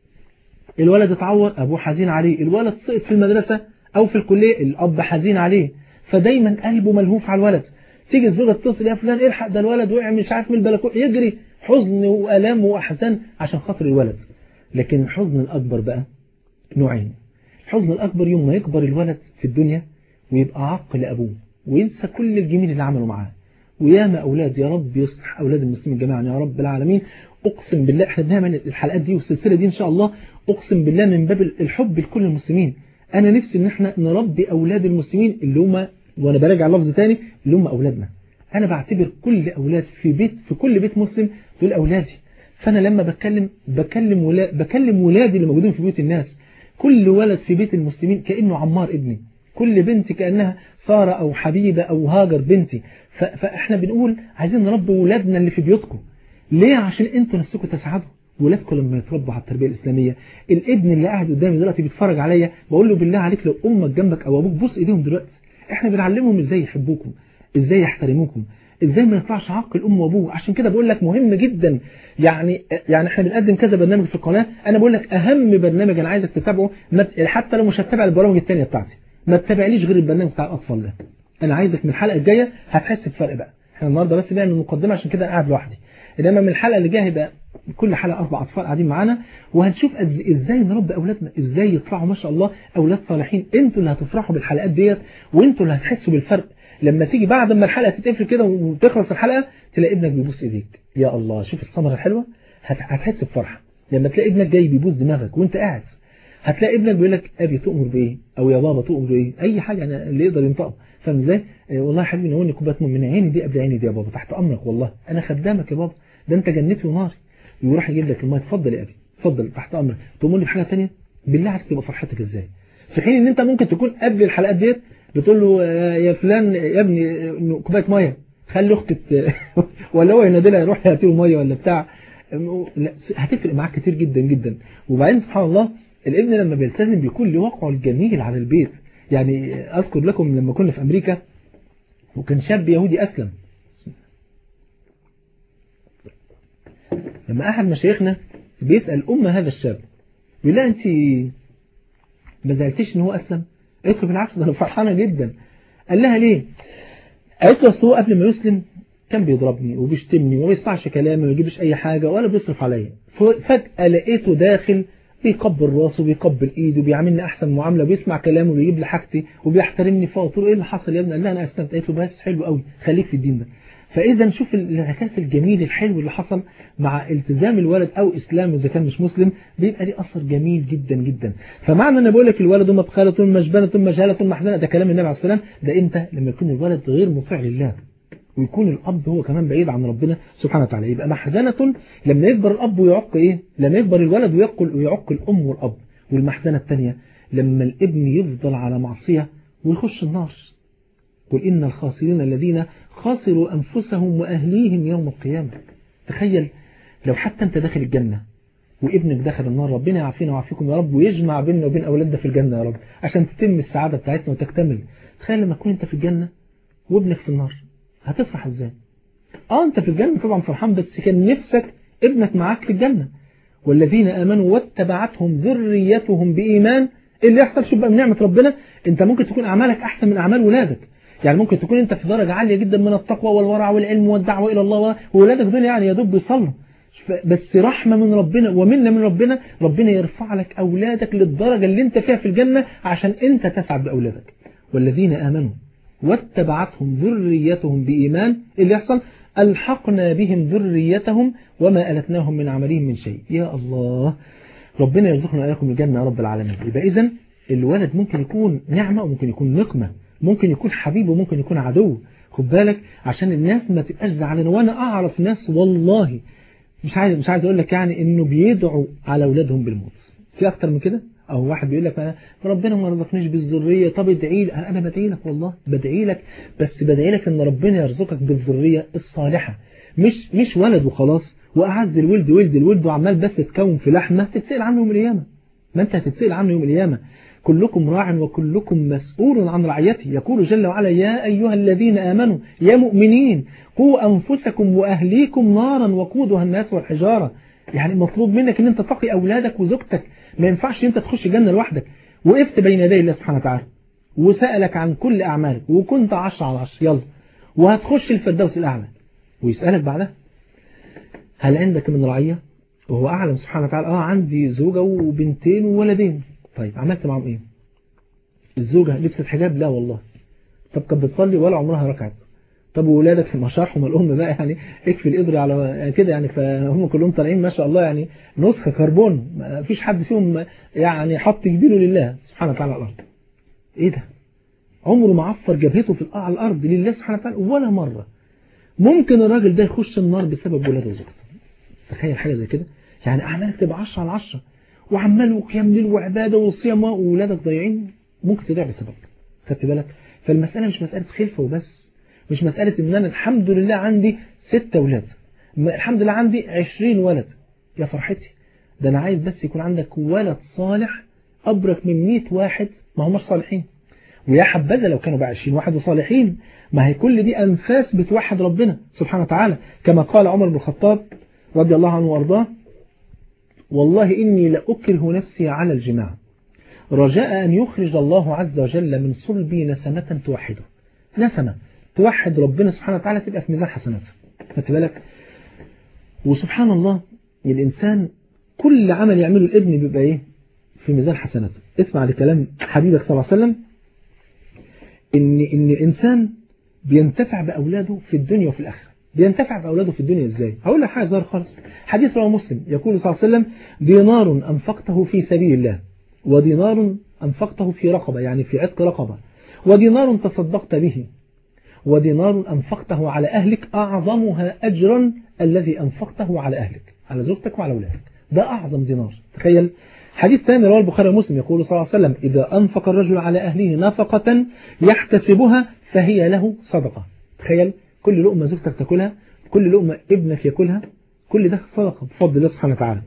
الولد اتعور ابوه حزين عليه الولد سقط في المدرسة او في الكلية الاب حزين عليه فدايما قلبه ملهوف على الولد تيجي الزوجة تتصل يا فلان الحق ده الولد وقع مش عارف من البلكونه يجري حزن والام واحزان عشان خاطر الولد لكن الحزن الاكبر بقى نوعين الحزن الاكبر يوم ما يكبر الولد في الدنيا ويبقى عق لابوه وينسى كل الجميل اللي عمله معاه وياما اولاد يا رب يصلح اولاد المسلمين جميعا يا رب العالمين اقسم بالله احنا بنعمل الحلقات دي والسلسله دي ان شاء الله اقسم بالله من باب الحب لكل المسلمين انا نفسي ان احنا نربي اولاد المسلمين اللي هم وانا براجع لفظ تاني اللي هم اولادنا انا بعتبر كل اولاد في بيت في كل بيت مسلم دول اولادي فانا لما بتكلم بكلم ولاد بكلم ولادي اللي موجودين في بيوت الناس كل ولد في بيت المسلمين كانه عمار ابني كل بنت كانها ساره او حبيبه او هاجر بنتي فاحنا بنقول عايزين نربي ولادنا اللي في بيوتكم ليه عشان انتوا نفسكم تسعدوا ولادكم لما يتربوا على التربيه الاسلاميه الابن اللي قاعد قدامي دلوقتي بيتفرج عليا بقول له بالله عليك لو امك جنبك او ابوك بص ايديهم دلوقتي احنا بنعلمهم ازاي يحبوكم ازاي يحترموكم ازاي ما يطلعش عق الام وابوه عشان كده بقول لك مهم جدا يعني يعني احنا بنقدم كذا برنامج في القناه انا بقول لك اهم برنامج انا عايزك تتابعه حتى لو مش هتتابع البرامج الثانيه بتاعتي ما تتابعنيش غير البرنامج بتاع الاطفال ده انا عايزك من الحلقه الجايه هتحس بفرق بقى احنا النهارده بس بنعمل مقدمه عشان كده انا قاعد لوحدي انما من الحلقه اللي جايه هيبقى كل حلقه اربع اطفال قاعدين معانا وهنشوف ازاي نربي اولادنا ازاي يطلعوا ما شاء الله اولاد صالحين انتوا اللي هتفرحوا بالحلقات ديت وانتوا اللي هتحسوا بالفرق لما تيجي بعد ما الحلقه تتقفل كده وتخلص الحلقه تلاقي ابنك بيبوس ايديك يا الله شوف الثمره الحلوه هتحس بفرحه لما تلاقي ابنك جاي بيبوس دماغك وانت قاعد هتلاقي ابنك بيقول لك ابي تؤمر بايه او يا بابا تؤمر بايه اي حاجه يعني اللي يقدر ينطقها فاهم ازاي والله يا حبيبي نقول كوبايه من عيني دي قبل عيني دي يا بابا تحت امرك والله انا خدامك يا بابا ده انت جنتي وناري ويروح يجيب لك الميه اتفضل يا ابي اتفضل تحت امرك تقول لي بحاجه ثانيه بالله عليك تبقى فرحتك ازاي في حين ان انت ممكن تكون قبل الحلقات ديت بتقول له يا فلان يا ابني كوبايه ميه خلي اختك ولا هو ينادي لها يروح يعطيه ميه ولا بتاع لا هتفرق معاك كتير جدا جدا وبعدين سبحان الله الابن لما بيلتزم بيكون له واقعه الجميل على البيت يعني اذكر لكم لما كنا في امريكا وكان شاب يهودي اسلم لما احد مشايخنا بيسال ام هذا الشاب بيقول لها انت ما زعلتيش ان هو اسلم قالت له بالعكس ده انا فرحانه جدا قال لها ليه قالت له اصل هو قبل ما يسلم كان بيضربني وبيشتمني وما بيسمعش كلامي وما يجيبش اي حاجه ولا بيصرف عليا فجاه لقيته داخل بيقبل راسه بيقبل ايده بيعاملني احسن معامله بيسمع كلامه وبيجيب لي حاجتي وبيحترمني فقلت له ايه اللي حصل يا ابني قال لها انا اسلمت قالت له بس حلو قوي خليك في الدين ده فاذا نشوف الانعكاس الجميل الحلو اللي حصل مع التزام الولد او اسلامه اذا كان مش مسلم بيبقى ليه اثر جميل جدا جدا فمعنى ان بقول لك الولد مبخله مجبنه مجهله محزنه ده كلام النبي عليه الصلاه والسلام ده امتى لما يكون الولد غير مطيع لله ويكون الأب هو كمان بعيد عن ربنا سبحانه وتعالى يبقى محزنة لما يكبر الأب ويعق إيه لما يكبر الولد ويقل ويعق الأم والأب والمحزنة الثانية لما الابن يفضل على معصية ويخش النار قل إن الخاسرين الذين خسروا أنفسهم وأهليهم يوم القيامة تخيل لو حتى أنت داخل الجنة وابنك دخل النار ربنا يعافينا ويعافيكم يا رب ويجمع بيننا وبين أولادنا في الجنة يا رب عشان تتم السعادة بتاعتنا وتكتمل تخيل لما تكون أنت في الجنة وابنك في النار هتفرح ازاي اه انت في الجنة طبعا فرحان بس كان نفسك ابنك معاك في الجنة والذين امنوا واتبعتهم ذريتهم بايمان ايه اللي يحصل شوف بقى من نعمة ربنا انت ممكن تكون اعمالك احسن من اعمال ولادك يعني ممكن تكون انت في درجة عالية جدا من التقوى والورع والعلم والدعوة الى الله وولادك دول يعني يا دوب بيصلوا بس رحمة من ربنا ومنة من ربنا ربنا يرفع لك أولادك للدرجة اللي انت فيها في الجنة عشان انت تسعد بأولادك والذين آمنوا واتبعتهم ذريتهم بإيمان اللي يحصل ألحقنا بهم ذريتهم وما ألتناهم من عملهم من شيء يا الله ربنا يرزقنا وإياكم الجنة يا رب العالمين يبقى إذن الولد ممكن يكون نعمة وممكن يكون نقمة ممكن يكون حبيب وممكن يكون عدو خد بالك عشان الناس ما تبقاش زعلانه وانا اعرف ناس والله مش عايز مش عايز اقول لك يعني انه بيدعوا على اولادهم بالموت في اكتر من كده او واحد بيقول لك انا ربنا ما رزقنيش بالذريه طب ادعي لي انا بدعي لك والله بدعي لك بس بدعي لك ان ربنا يرزقك بالذريه الصالحه مش مش ولد وخلاص واعز الولد ولد الولد وعمال بس تكون في لحمه تتسال عنه يوم القيامه ما انت هتتسال عنه يوم القيامه كلكم راع وكلكم مسؤول عن رعيته يقول جل وعلا يا أيها الذين آمنوا يا مؤمنين قوا أنفسكم وأهليكم نارا وقودها الناس والحجارة يعني مطلوب منك ان انت تقي أولادك وزوجتك ما ينفعش انت تخش الجنة لوحدك وقفت بين يدي الله سبحانه وتعالى وسألك عن كل أعمالك وكنت عشر على عشر يلا وهتخش الفردوس الأعلى ويسألك بعدها هل عندك من رعية وهو أعلم سبحانه وتعالى آه عندي زوجة وبنتين وولدين طيب عملت معهم ايه الزوجة لبست حجاب لا والله طب كانت بتصلي ولا عمرها ركعت طب وولادك في مشاحهم الام بقى يعني اكفي القدر على يعني كده يعني فهم كلهم طالعين ما شاء الله يعني نسخه كربون ما فيش حد فيهم يعني حط كبيره لله سبحانه وتعالى على الارض ايه ده عمره ما عفر جبهته في على الارض لله سبحانه وتعالى ولا مره ممكن الراجل ده يخش النار بسبب ولاده وزوجته تخيل حاجه زي كده يعني اعمالك تبقى 10 على 10 وعمال وقيام ليل وعباده وصيام واولادك ضايعين ممكن تضيع بسبب خدت بالك فالمساله مش مساله خلفه وبس مش مساله ان انا الحمد لله عندي ست اولاد الحمد لله عندي 20 ولد يا فرحتي ده انا عايز بس يكون عندك ولد صالح ابرك من 100 واحد ما هماش صالحين ويا حبذا لو كانوا بقى 20 واحد وصالحين ما هي كل دي انفاس بتوحد ربنا سبحانه وتعالى كما قال عمر بن الخطاب رضي الله عنه وارضاه والله إني لأكره نفسي على الجماع رجاء أن يخرج الله عز وجل من صلبي نسمة توحده نسمة توحد ربنا سبحانه وتعالى تبقى في ميزان حسناته خدت بالك وسبحان الله الإنسان كل عمل يعمله الابن بيبقى إيه في ميزان حسناته اسمع لكلام حبيبك صلى الله عليه وسلم إن, إن الإنسان بينتفع بأولاده في الدنيا وفي الآخرة بينتفع بأولاده في الدنيا إزاي هقول لك حاجة ظاهر خالص حديث رواه مسلم يقول صلى الله عليه وسلم دينار أنفقته في سبيل الله ودينار أنفقته في رقبة يعني في عتق رقبة ودينار تصدقت به ودينار أنفقته على أهلك أعظمها أجرا الذي أنفقته على أهلك على زوجتك وعلى أولادك ده أعظم دينار تخيل حديث ثاني رواه البخاري ومسلم يقول صلى الله عليه وسلم إذا أنفق الرجل على أهله نفقة يحتسبها فهي له صدقة تخيل كل لقمة زوجتك تاكلها كل لقمة ابنك ياكلها كل ده صدقة بفضل الله سبحانه وتعالى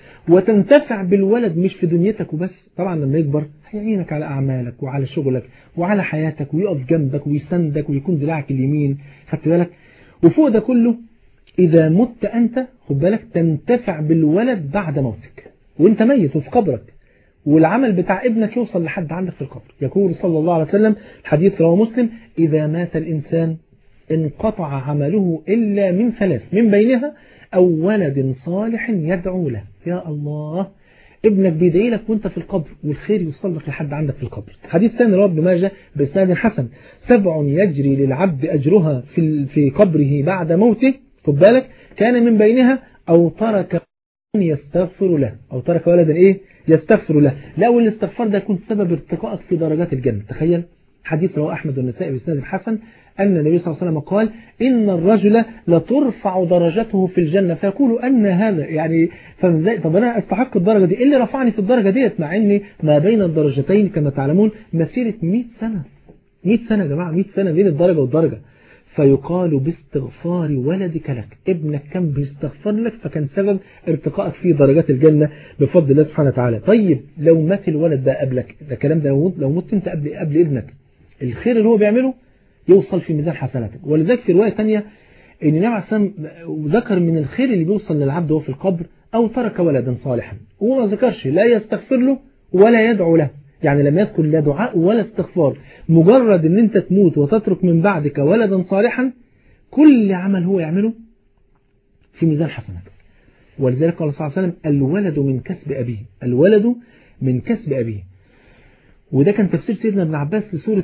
وتنتفع بالولد مش في دنيتك وبس طبعا لما يكبر هيعينك على أعمالك وعلى شغلك وعلى حياتك ويقف جنبك ويسندك ويكون دراعك اليمين خدت بالك وفوق ده كله إذا مت أنت خد بالك تنتفع بالولد بعد موتك وانت ميت وفي قبرك والعمل بتاع ابنك يوصل لحد عندك في القبر يقول صلى الله عليه وسلم الحديث رواه مسلم إذا مات الإنسان انقطع عمله إلا من ثلاث من بينها أو ولد صالح يدعو له يا الله ابنك بيدعي لك وانت في القبر والخير يوصل لك لحد عندك في القبر حديث ثاني رواه ابن ماجه بإسناد حسن سبع يجري للعبد أجرها في في قبره بعد موته خد بالك كان من بينها أو ترك يستغفر له أو ترك ولدا إيه يستغفر له لا والاستغفار ده يكون سبب ارتقائك في درجات الجنة تخيل حديث رواه أحمد والنسائي بإسناد حسن أن النبي صلى الله عليه وسلم قال إن الرجل لترفع درجته في الجنة فيقول أن هذا يعني طب أنا أستحق الدرجة دي إيه اللي رفعني في الدرجة ديت مع أن ما بين الدرجتين كما تعلمون مسيرة 100 سنة 100 سنة يا جماعة 100 سنة بين الدرجة والدرجة فيقال باستغفار ولدك لك ابنك كان بيستغفر لك فكان سبب ارتقائك في درجات الجنة بفضل الله سبحانه وتعالى طيب لو مات الولد ده قبلك ده كلام ده لو مت انت قبل قبل ابنك الخير اللي هو بيعمله يوصل في ميزان حسناتك ولذلك في رواية ثانيه ان النبي عليه الصلاه ذكر من الخير اللي بيوصل للعبد وهو في القبر أو ترك ولدا صالحا وما ذكرش لا يستغفر له ولا يدعو له يعني لم يذكر لا دعاء ولا استغفار مجرد ان انت تموت وتترك من بعدك ولدا صالحا كل عمل هو يعمله في ميزان حسناتك ولذلك قال صلى الله عليه وسلم الولد من كسب أبيه الولد من كسب أبيه وده كان تفسير سيدنا ابن عباس لسورة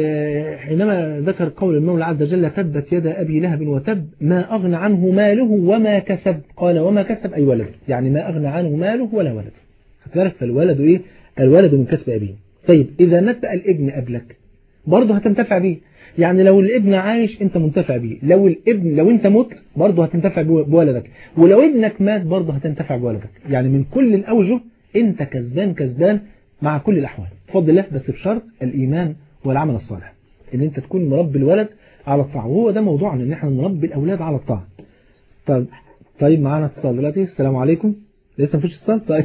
حينما ذكر قول المولى عز وجل تبت يد أبي لهب وتب ما أغنى عنه ماله وما كسب قال وما كسب أي ولد يعني ما أغنى عنه ماله ولا ولد بالك فالولد إيه الولد من كسب أبيه طيب إذا مات بقى الابن قبلك برضه هتنتفع بيه يعني لو الابن عايش انت منتفع بيه لو الابن لو انت مت برضه هتنتفع بولدك ولو ابنك مات برضه هتنتفع بولدك يعني من كل الاوجه انت كسبان كسبان مع كل الاحوال بفضل الله بس بشرط الايمان والعمل الصالح ان انت تكون مربي الولد على الطاعه وهو ده موضوعنا ان احنا نربي الاولاد على الطاعه طيب طيب معانا اتصال دلوقتي السلام عليكم لسه مفيش اتصال طيب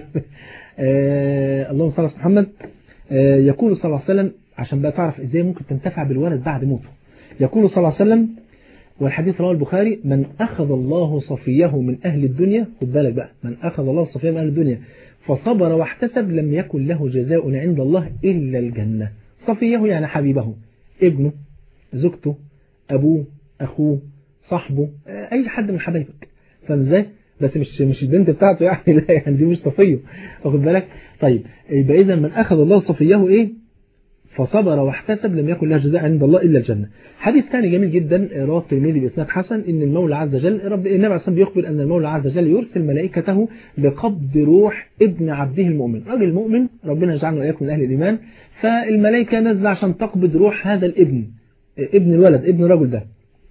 آه اللهم صل على محمد آه يقول صلى الله عليه وسلم عشان بقى تعرف ازاي ممكن تنتفع بالولد بعد موته يقول صلى الله عليه وسلم والحديث رواه البخاري من أخذ الله صفيه من أهل الدنيا خد بالك بقى من أخذ الله صفيه من أهل الدنيا فصبر واحتسب لم يكن له جزاء عند الله إلا الجنة صفيه يعني حبيبه ابنه زوجته أبوه أخوه صاحبه أي حد من حبايبك فاهم ازاي؟ بس مش مش البنت بتاعته يعني لا يعني دي مش صفيه واخد بالك طيب يبقى اذا من اخذ الله صفيه ايه فصبر واحتسب لم يكن له جزاء عند الله إلا الجنة حديث ثاني جميل جدا رواه الترمذي بإسناد حسن إن المولى عز وجل رب النبي عليه الصلاة بيخبر أن المولى عز وجل يرسل ملائكته بقبض روح ابن عبده المؤمن راجل مؤمن ربنا يجعلنا وإياكم من أهل الإيمان فالملائكة نزل عشان تقبض روح هذا الابن ابن الولد ابن الرجل ده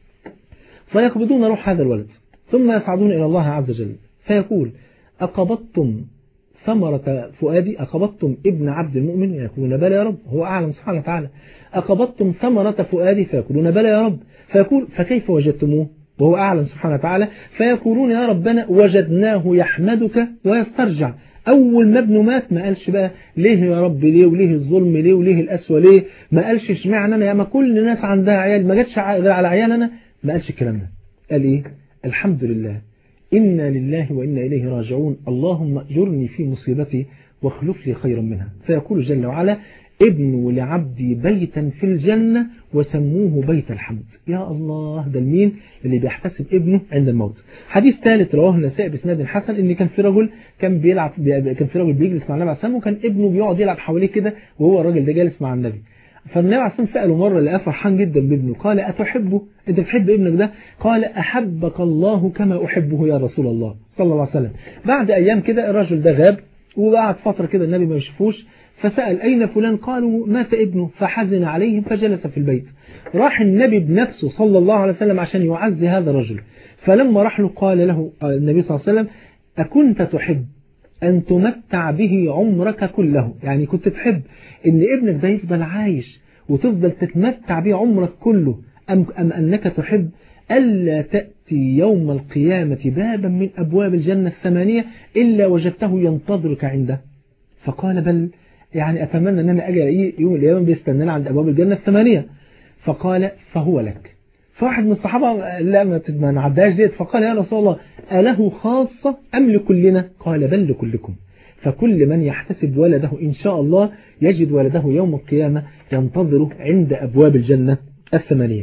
فيقبضون روح هذا الولد ثم يصعدون إلى الله عز وجل فيقول أقبضتم ثمرة فؤادي أقبضتم ابن عبد المؤمن يقولون بلى يا رب هو أعلم سبحانه وتعالى أقبضتم ثمرة فؤادي فيقولون بلى يا رب فيقول فكيف وجدتموه وهو أعلم سبحانه وتعالى فيقولون يا ربنا وجدناه يحمدك ويسترجع أول ما ابنه مات ما قالش بقى ليه يا رب ليه وليه الظلم ليه وليه الأسوأ ليه ما قالش اشمعنى أنا يا ما كل الناس عندها عيال ما جاتش غير على عيال أنا ما قالش الكلام ده قال إيه الحمد لله إنا لله وإنا إليه راجعون اللهم أجرني في مصيبتي واخلف لي خيرا منها فيقول جل وعلا ابنوا لعبدي بيتا في الجنة وسموه بيت الحمد يا الله ده المين اللي بيحتسب ابنه عند الموت حديث ثالث رواه النسائي بسناد حسن ان كان في رجل كان بيلعب كان في رجل بيجلس مع النبي عليه الصلاه وكان ابنه بيقعد يلعب حواليه كده وهو الراجل ده جالس مع النبي فالنبي عليه الصلاه ساله مره لقاه فرحان جدا بابنه قال اتحبه انت بتحب ابنك ده قال احبك الله كما احبه يا رسول الله صلى الله عليه وسلم بعد ايام كده الرجل ده غاب وقعد فتره كده النبي ما يشوفوش فسأل أين فلان قالوا مات ابنه فحزن عليهم فجلس في البيت راح النبي بنفسه صلى الله عليه وسلم عشان يعزي هذا الرجل فلما راح له قال له النبي صلى الله عليه وسلم أكنت تحب أن تمتع به عمرك كله يعني كنت تحب أن ابنك ده يفضل عايش وتفضل تتمتع به عمرك كله أم, أم أنك تحب ألا تأتي يوم القيامة بابا من أبواب الجنة الثمانية إلا وجدته ينتظرك عنده فقال بل يعني أتمنى أن أنا أجي ألاقيه يوم القيامة بيستناني عند أبواب الجنة الثمانية فقال فهو لك فواحد من الصحابة لا ما نعدهاش ديت فقال يا رسول الله أله خاصة أم لكلنا قال بل لكلكم فكل من يحتسب ولده إن شاء الله يجد ولده يوم القيامة ينتظره عند أبواب الجنة الثمانية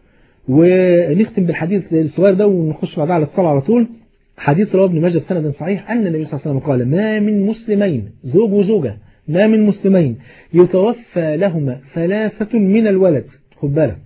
ونختم بالحديث الصغير ده ونخش بعدها على الاتصال على طول حديث رواه ابن ماجه بسند صحيح أن النبي صلى الله عليه وسلم قال ما من مسلمين زوج وزوجة ما من مسلمين يتوفى لهما ثلاثة من الولد خد بالك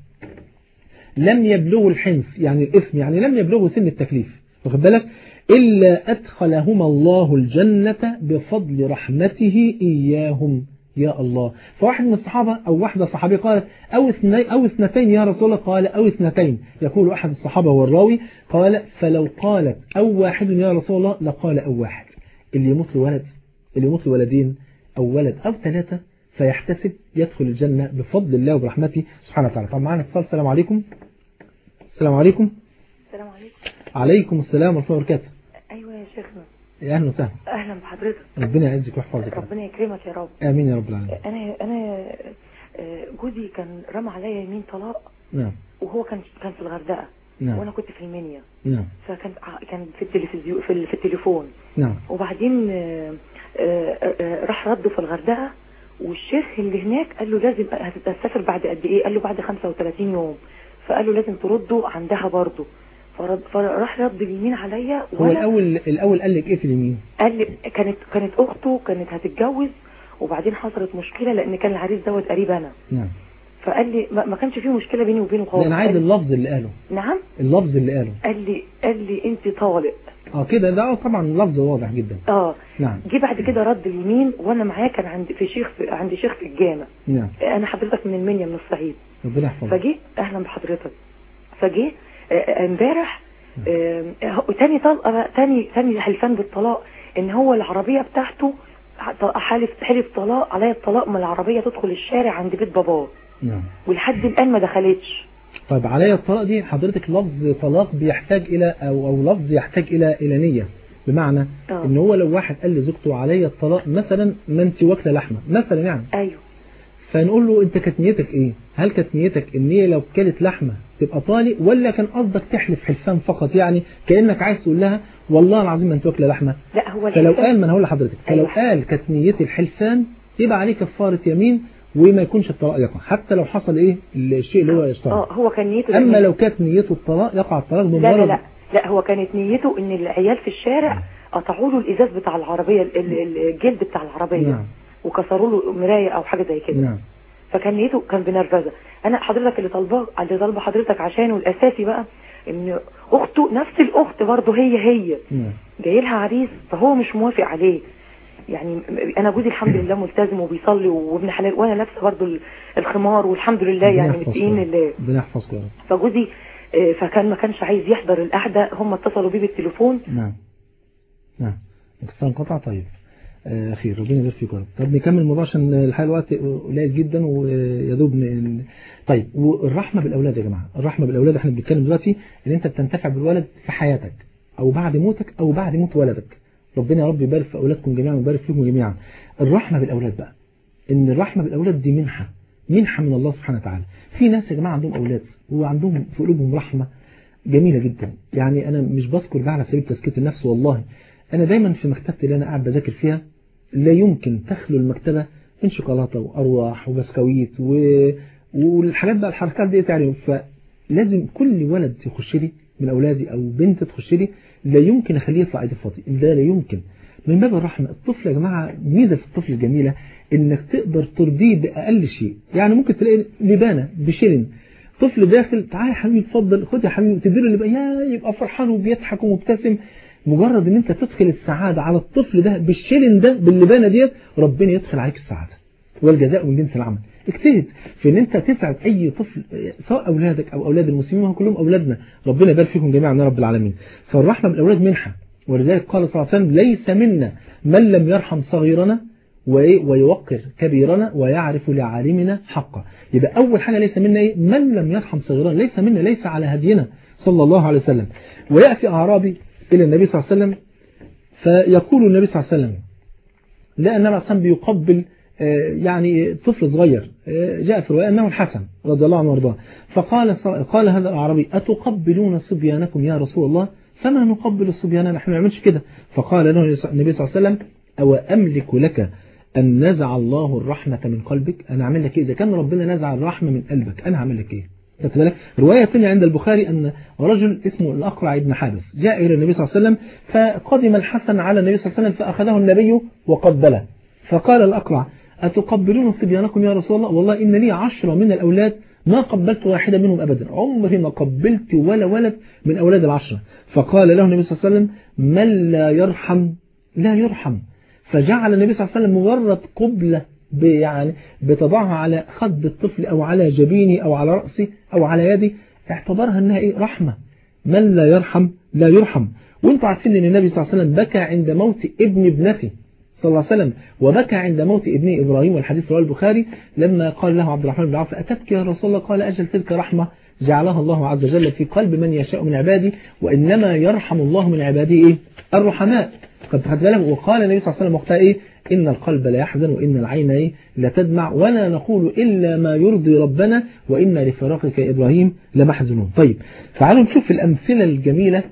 لم يبلغوا الحنف يعني الإثم يعني لم يبلغوا سن التكليف واخد بالك إلا أدخلهما الله الجنة بفضل رحمته إياهم يا الله فواحد من الصحابة أو واحدة صحابية قالت أو اثنين, أو اثنتين يا رسول الله قال أو اثنتين يقول أحد الصحابة والراوي قال فلو قالت أو واحد يا رسول الله لقال أو واحد اللي يموت له ولد اللي يموت له ولدين أو ولد أو ثلاثة فيحتسب يدخل الجنة بفضل الله وبرحمته سبحانه وتعالى طبعا معنا اتصال السلام عليكم السلام عليكم السلام عليكم عليكم السلام ورحمة الله وبركاته ايوه يا شيخنا يا أهلا وسهلا اهلا بحضرتك ربنا يعزك ويحفظك ربنا يكرمك يا رب آمين يا رب العالمين انا انا آه، جوزي كان رمى عليا يمين طلاق نعم وهو كان كان في الغردقه نعم وانا كنت في المنيا نعم فكان ع- كان في التلفزيون في, ال- في التليفون نعم وبعدين آه، آه، آه، راح رده في الغردقه والشيخ اللي هناك قال له لازم هتسافر بعد قد ايه قال له بعد 35 يوم فقال له لازم ترده عندها برضه فرد فراح رد اليمين عليا هو وانا الأول الأول قال لك إيه في اليمين قال لي كانت كانت اخته كانت هتتجوز وبعدين حصلت مشكله لان كان العريس دوت قريب انا نعم فقال لي ما ما كانش فيه مشكله بيني وبينه خالص لا أنا عايز قال- اللفظ اللي قاله نعم اللفظ اللي قاله قال لي قال لي انت طالق اه كده ده آه طبعا لفظ واضح جدا اه نعم جه بعد كده رد اليمين وانا معاه كان عند في شيخ في عند شيخ في الجامع نعم انا حضرتك من المنيا من الصعيد ربنا يحفظك فجه اهلا بحضرتك فجه آه، آه، امبارح آه، هو- تاني طلقه بقى- تاني تاني حلفان بالطلاق ان هو العربيه بتاعته ط- حالف حلف طلاق عليا الطلاق من العربيه تدخل الشارع عند بيت باباه نعم ولحد الان ما دخلتش طيب عليا الطلاق دي حضرتك لفظ طلاق بيحتاج الى او او لفظ يحتاج الى الى نيه بمعنى آه. ان هو لو واحد قال لزوجته عليا الطلاق مثلا ما انت واكله لحمه مثلا يعني ايوه فنقول له انت كانت نيتك ايه هل كانت نيتك ان هي لو كلت لحمه تبقى طالق ولا كان قصدك تحلف حلفان فقط يعني كانك عايز تقول لها والله العظيم ما انت واكله لحمه لا هو فلو الحلفان- قال ما انا هقول لحضرتك فلو أيوة. قال كانت نيتي الحلفان يبقى عليه كفاره يمين وما يكونش الطلاق يقع حتى لو حصل ايه الشيء اللي هو يشترط اه هو كان نيته اما إن- لو كانت نيته الطلاق يقع الطلاق لا لا بمجرد لا لا هو كانت نيته ان العيال في الشارع قطعوا له الازاز بتاع العربيه ال- ال- الجلد بتاع العربيه نعم. وكسروا له مرايه او حاجه زي كده نعم فكان نيته كان بنرفزه انا حضرتك اللي طالباه اللي طالبه حضرتك عشانه الاساسي بقى ان اخته نفس الاخت برضه هي هي نعم جاي لها عريس فهو مش موافق عليه يعني انا جوزي الحمد لله ملتزم وبيصلي وابن حلال وانا لابسه برضه ال- الخمار والحمد لله يعني ربنا يحفظكم. متقين لله ربنا يحفظكم يا رب فجوزي آه، فكان ما كانش عايز يحضر القعده هم اتصلوا بيه بالتليفون نعم نعم اتصال انقطع طيب آه خير ربنا يبارك فيكم يا رب. طب نكمل الموضوع عشان الحقيقه الوقت قليل جدا ويا دوب ن- طيب والرحمه بالاولاد يا جماعه الرحمه بالاولاد احنا بنتكلم دلوقتي ان انت بتنتفع بالولد في حياتك او بعد موتك او بعد موت ولدك ربنا يا رب يبارك في اولادكم جميعا ويبارك فيكم جميعا الرحمه بالاولاد بقى ان الرحمه بالاولاد دي منحه منحه من الله سبحانه وتعالى في ناس يا جماعه عندهم اولاد وعندهم في قلوبهم رحمه جميلة جدا يعني أنا مش بذكر ده على سبيل تزكية النفس والله أنا دايما في مكتبتي اللي أنا قاعد بذاكر فيها لا يمكن تخلو المكتبة من شوكولاتة وأرواح وبسكويت و... والحاجات بقى الحركات دي يعني فلازم كل ولد يخش لي من أولادي أو بنت تخش لي لا يمكن أخليه يطلع إيدي فاضي ده لا يمكن من باب الرحمة الطفل يا جماعة ميزة في الطفل الجميلة إنك تقدر ترضيه بأقل شيء يعني ممكن تلاقي لبانة بشيلن طفل داخل تعالى يا حبيبي اتفضل خد يا حبيبي تديله اللي بقى يا يبقى فرحان وبيضحك ومبتسم مجرد ان انت تدخل السعادة على الطفل ده بالشيلن ده باللبانة ديت ربنا يدخل عليك السعادة والجزاء من جنس العمل اجتهد في ان انت تسعد اي طفل سواء اولادك او اولاد المسلمين هم كلهم اولادنا ربنا يبارك فيكم جميعا يا رب العالمين فالرحمة بالاولاد منحة ولذلك قال صلى الله عليه وسلم ليس منا من لم يرحم صغيرنا وإيه؟ ويوقر كبيرنا ويعرف لعالمنا حقه يبقى أول حاجة ليس منا إيه؟ من لم يرحم صغيرنا ليس منا ليس على هدينا صلى الله عليه وسلم ويأتي أعرابي إلى النبي صلى الله عليه وسلم فيقول النبي صلى الله عليه وسلم لا النبي صلى الله عليه وسلم بيقبل آه، يعني طفل صغير آه، جاء في رواية أنه الحسن رضي الله عنه وارضاه فقال قال هذا الأعرابي أتقبلون صبيانكم يا رسول الله فما نقبل الصبيان نحن ما نعملش كده فقال له النبي صلى الله عليه وسلم أو أملك لك أن نزع الله الرحمة من قلبك أنا أعمل لك إيه إذا كان ربنا نزع الرحمة من قلبك أنا هعمل لك إيه خدت بالك رواية ثانية عند البخاري أن رجل اسمه الأقرع بن حابس جاء إلى النبي صلى الله عليه وسلم فقدم الحسن على النبي صلى الله عليه وسلم فأخذه النبي وقبله فقال الأقرع أتقبلون صبيانكم يا رسول الله والله إن لي عشرة من الأولاد ما قبلت واحدة منهم أبدا عمري ما قبلت ولا ولد من أولاد العشرة فقال له النبي صلى الله عليه وسلم من لا يرحم لا يرحم فجعل النبي صلى الله عليه وسلم مجرد قبلة يعني بتضعها على خد الطفل أو على جبيني أو على رأسي أو على يدي اعتبرها أنها إيه رحمة من لا يرحم لا يرحم وانتم عارفين أن النبي صلى الله عليه وسلم بكى عند موت ابن ابنته صلى الله عليه وسلم وبكى عند موت ابنه إبراهيم والحديث رواه البخاري لما قال له عبد الرحمن بن عوف أتتك يا رسول الله قال أجل تلك رحمة جعلها الله عز وجل في قلب من يشاء من عباده وإنما يرحم الله من عباده إيه؟ الرحماء قد خد بالك وقال النبي صلى الله عليه وسلم وقتها إيه إن القلب لا يحزن وإن العين إيه لا تدمع ولا نقول إلا ما يرضي ربنا وإن لفراقك يا إبراهيم لمحزنون طيب تعالوا نشوف الأمثلة الجميلة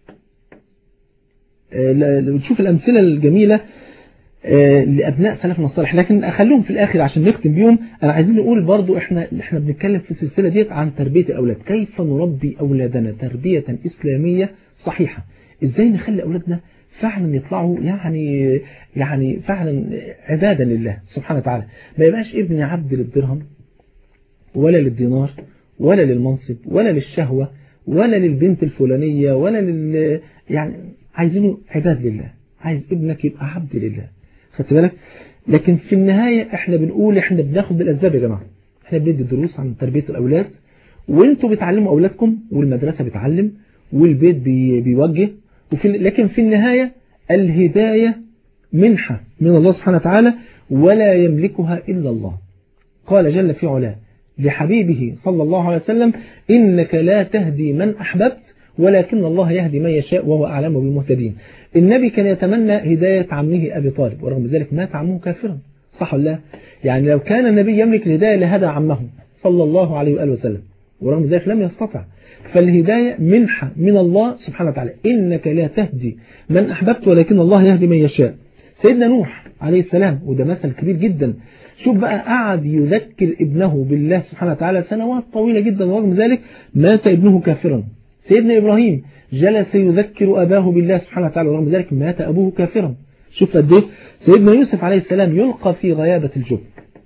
نشوف الأمثلة الجميلة لأبناء سلفنا الصالح لكن أخليهم في الآخر عشان نختم بيهم أنا عايزين نقول برضو إحنا إحنا بنتكلم في السلسلة ديت عن تربية الأولاد كيف نربي أولادنا تربية إسلامية صحيحة إزاي نخلي أولادنا فعلا يطلعوا يعني يعني فعلا عبادة لله سبحانه وتعالى ما يبقاش ابني عبد للدرهم ولا للدينار ولا للمنصب ولا للشهوة ولا للبنت الفلانية ولا لل يعني عايزينه عباد لله عايز ابنك يبقى عبد لله خدت بالك لكن في النهاية احنا بنقول احنا بناخد بالأسباب يا جماعة احنا بندي دروس عن تربية الأولاد وانتوا بتعلموا أولادكم والمدرسة بتعلم والبيت بي بيوجه وفي لكن في النهاية الهداية منحة من الله سبحانه وتعالى ولا يملكها إلا الله قال جل في علاه لحبيبه صلى الله عليه وسلم إنك لا تهدي من أحببت ولكن الله يهدي من يشاء وهو أعلم بالمهتدين النبي كان يتمنى هداية عمه أبي طالب ورغم ذلك مات عمه كافرا صح ولا لا يعني لو كان النبي يملك الهداية لهدى عمه صلى الله عليه وآله وسلم ورغم ذلك لم يستطع فالهداية منحة من الله سبحانه وتعالى إنك لا تهدي من أحببت ولكن الله يهدي من يشاء سيدنا نوح عليه السلام وده مثل كبير جدا شوف بقى قعد يذكر ابنه بالله سبحانه وتعالى سنوات طويلة جدا ورغم ذلك مات ابنه كافرا سيدنا إبراهيم جلس يذكر أباه بالله سبحانه وتعالى ورغم ذلك مات أبوه كافرا شوف قد ايه سيدنا يوسف عليه السلام يلقى في غيابة الجب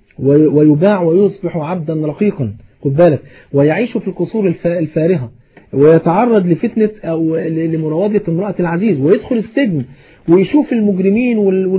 ويباع ويصبح عبدا رقيقا خد بالك ويعيش في القصور الفارهة ويتعرض لفتنة أو لمراودة امرأة العزيز ويدخل السجن ويشوف المجرمين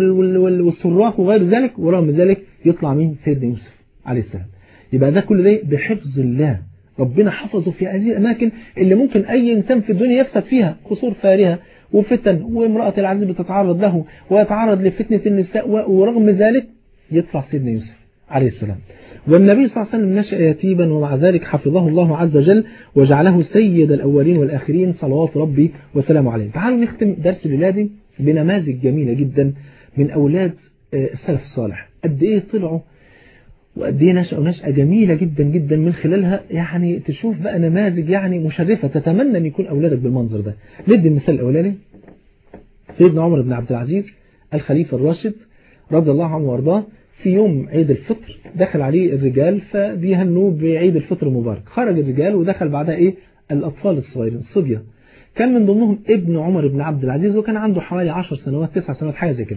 والصراخ وغير ذلك ورغم ذلك يطلع مين سيدنا يوسف عليه السلام يبقى ده كل ده بحفظ الله ربنا حفظه في هذه الأماكن اللي ممكن أي إنسان في الدنيا يفسد فيها قصور فارهة وفتن وامرأة العزيز بتتعرض له ويتعرض لفتنة النساء ورغم ذلك يطلع سيدنا يوسف عليه السلام والنبي صلى الله عليه وسلم نشأ يتيما ومع ذلك حفظه الله عز وجل وجعله سيد الأولين والآخرين صلوات ربي وسلامه عليه تعالوا نختم درس الولادي بنماذج جميلة جدا من أولاد السلف الصالح قد إيه طلعوا وقد ايه نشأوا نشأة جميلة جدا جدا من خلالها يعني تشوف بقى نماذج يعني مشرفة تتمنى أن يكون أولادك بالمنظر ده ندي المثال الأولاني سيدنا عمر بن عبد العزيز الخليفة الراشد رضي الله عنه وارضاه في يوم عيد الفطر دخل عليه الرجال فبيهنوه بعيد الفطر المبارك خرج الرجال ودخل بعدها ايه الأطفال الصغيرين الصبية كان من ضمنهم ابن عمر بن عبد العزيز وكان عنده حوالي 10 سنوات 9 سنوات حاجة زي كده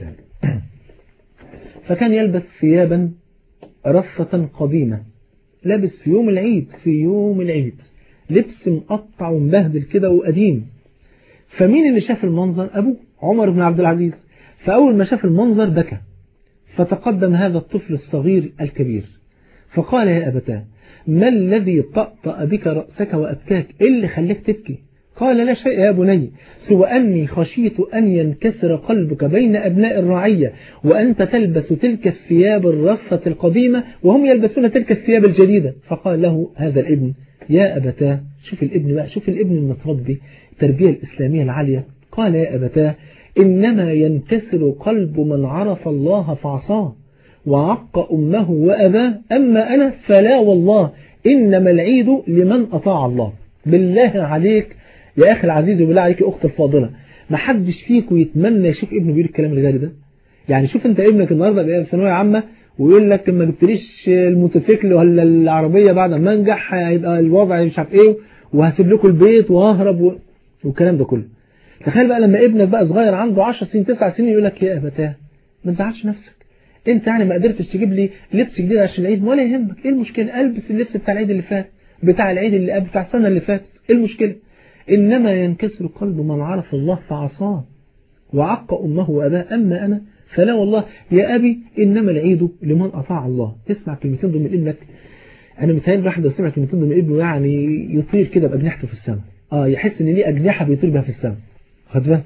فكان يلبس ثيابا رفة قديمة لابس في يوم العيد في يوم العيد لبس مقطع ومبهدل كده وقديم فمين اللي شاف المنظر أبوه عمر بن عبد العزيز فأول ما شاف المنظر بكى فتقدم هذا الطفل الصغير الكبير فقال يا أبتاه ما الذي طأطأ بك رأسك وأبكاك إيه اللي خلاك تبكي قال لا شيء يا بني سوى أني خشيت أن ينكسر قلبك بين أبناء الرعية وأنت تلبس تلك الثياب الرفة القديمة وهم يلبسون تلك الثياب الجديدة فقال له هذا الابن يا أبتاه شوف الابن بقى شوف الابن المتربي التربية الإسلامية العالية قال يا أبتاه إنما ينكسر قلب من عرف الله فعصاه وعق أمه وأباه أما أنا فلا والله إنما العيد لمن أطاع الله بالله عليك يا أخي العزيز وبالله عليك أخت الفاضلة ما حدش فيكم يتمنى يشوف ابنه بيقول الكلام الغالي ده يعني شوف انت ابنك النهارده بقى في ثانويه عامه ويقول لك ما جبتليش الموتوسيكل ولا العربيه بعد ما انجح هيبقى الوضع مش عارف ايه وهسيب لكم البيت وههرب و... والكلام ده كله تخيل بقى لما ابنك بقى صغير عنده 10 سنين 9 سنين يقول لك يا ابتاه ما تزعلش نفسك انت يعني ما قدرتش تجيب لي لبس جديد عشان العيد ولا يهمك ايه المشكله البس اللبس بتاع العيد اللي فات بتاع العيد اللي قبل بتاع السنه اللي فاتت ايه المشكله إنما ينكسر قلب من عرف الله فعصاه وعق أمه وأباه أما أنا فلا والله يا أبي إنما العيد لمن أطاع الله تسمع كلمتين ضمن ابنك أنا متهيألي الواحد لو سمع كلمتين ضمن ابنه يعني يطير كده بأجنحته في السماء آه يحس إن ليه أجنحة بيطير بها في السماء خد بالك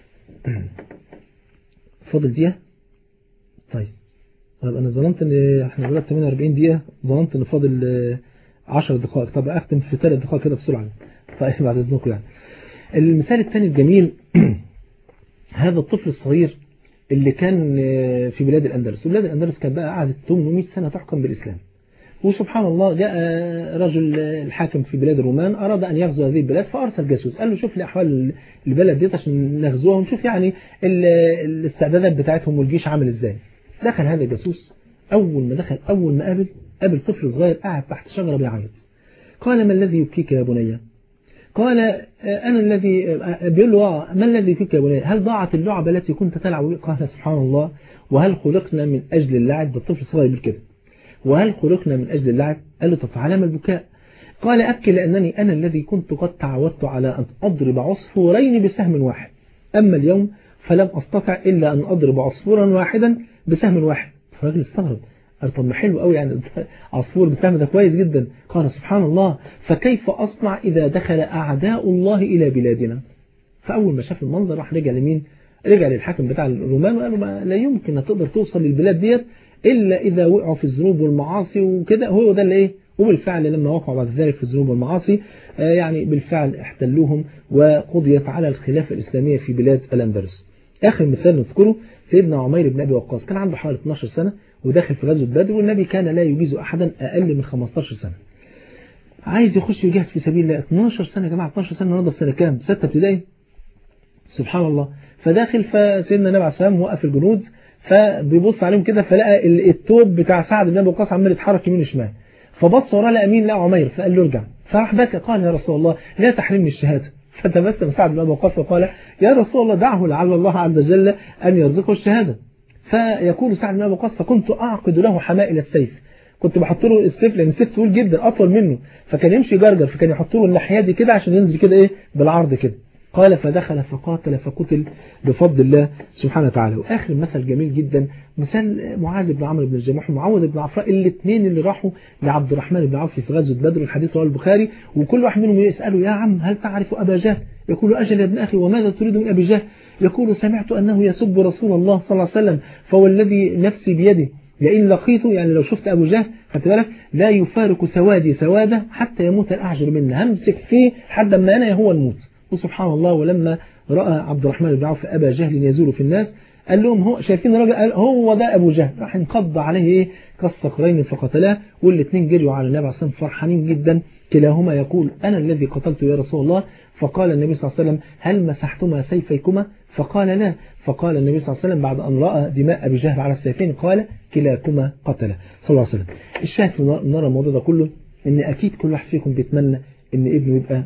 فاضل دقيقة طيب طيب أنا ظننت إن إحنا دلوقتي 48 دقيقة ظننت إن فاضل 10 دقائق طب أختم في 3 دقائق كده بسرعة طيب بعد اذنكم يعني المثال الثاني الجميل هذا الطفل الصغير اللي كان في بلاد الأندلس وبلاد الأندلس كانت بقى قعدت 800 سنة تحكم بالإسلام وسبحان الله جاء رجل الحاكم في بلاد الرومان أراد أن يغزو هذه البلاد فأرسل جاسوس قال له شوف لي أحوال البلد دي عشان نغزوها ونشوف يعني الاستعدادات بتاعتهم والجيش عامل إزاي دخل هذا الجاسوس أول ما دخل أول ما قابل قابل طفل صغير قاعد تحت شجرة بيعيط قال ما الذي يبكيك يا بني قال أنا الذي بيقول له ما الذي يبكيك يا بني هل ضاعت اللعبة التي كنت تلعب قال سبحان الله وهل خلقنا من أجل اللعب بالطفل الصغير بالكده وهل خلقنا من أجل اللعب قال له طب على ما البكاء قال أبكي لأنني أنا الذي كنت قد تعودت على أن أضرب عصفورين بسهم واحد أما اليوم فلم أستطع إلا أن أضرب عصفورا واحدا بسهم واحد فالراجل استغرب قال طب ما حلو قوي يعني عصفور بسهم ده كويس جدا قال سبحان الله فكيف أصنع إذا دخل أعداء الله إلى بلادنا فأول ما شاف المنظر راح رجع لمين رجع للحاكم بتاع الرومان وقال له ما لا يمكن أن تقدر توصل للبلاد ديت إلا إذا وقعوا في الذنوب والمعاصي وكده هو ده اللي إيه وبالفعل لما وقعوا بعد ذلك في الذنوب والمعاصي يعني بالفعل احتلوهم وقضيت على الخلافة الإسلامية في بلاد الأندلس آخر مثال نذكره سيدنا عمير بن أبي وقاص كان عنده حوالي 12 سنة وداخل في غزوة بدر والنبي كان لا يجيز أحدا أقل من 15 سنة عايز يخش يجاهد في سبيل الله 12 سنة يا جماعة 12 سنة النهارده في سنة كام؟ 6 ابتدائي سبحان الله فداخل فسيدنا النبي عليه السلام وقف الجنود فبيبص عليهم كده فلقى التوب بتاع سعد بن ابي وقاص عمال يتحرك يمين وشمال فبص وراه لقى مين لقى عمير فقال له ارجع فراح بكى قال يا رسول الله لا تحرمني الشهاده فتبسم سعد بن ابي وقاص وقال يا رسول الله دعه لعل الله عز وجل ان يرزقه الشهاده فيقول سعد بن ابي وقاص فكنت اعقد له حمائل السيف كنت بحط له السيف لان السيف طويل جدا اطول منه فكان يمشي جرجر فكان يحط له الناحيه دي كده عشان ينزل كده ايه بالعرض كده قال فدخل فقاتل فقتل بفضل الله سبحانه وتعالى واخر مثل جميل جدا مثال معاذ بن عمرو بن الجموح ومعوذ بن عفراء الاثنين اللي راحوا لعبد الرحمن بن عوف في غزوه بدر الحديث رواه البخاري وكل واحد منهم يساله يا عم هل تعرف ابا جهل يقول اجل يا ابن اخي وماذا تريد من ابي جهل يقول سمعت انه يسب رسول الله صلى الله عليه وسلم فوالذي نفسي بيده لئن لقيته يعني لو شفت أبو جهل خدت بالك لا يفارق سوادي سواده حتى يموت الأعجر منا همسك فيه حتى ما أنا هو الموت وسبحان الله ولما رأى عبد الرحمن بن عوف أبا جهل يزول في الناس قال لهم هو شايفين الراجل قال هو ده أبو جهل راح انقض عليه إيه كالصقرين فقتلاه والاثنين جريوا على النبي عليه الصلاة والسلام فرحانين جدا كلاهما يقول أنا الذي قتلت يا رسول الله فقال النبي صلى الله عليه وسلم هل مسحتما سيفيكما فقال لا فقال النبي صلى الله عليه وسلم بعد أن رأى دماء أبي جهل على السيفين قال كلاكما قتله صلى الله عليه وسلم الشاهد في نرى الموضوع ده كله ان أكيد كل واحد فيكم بيتمنى ان ابنه يبقى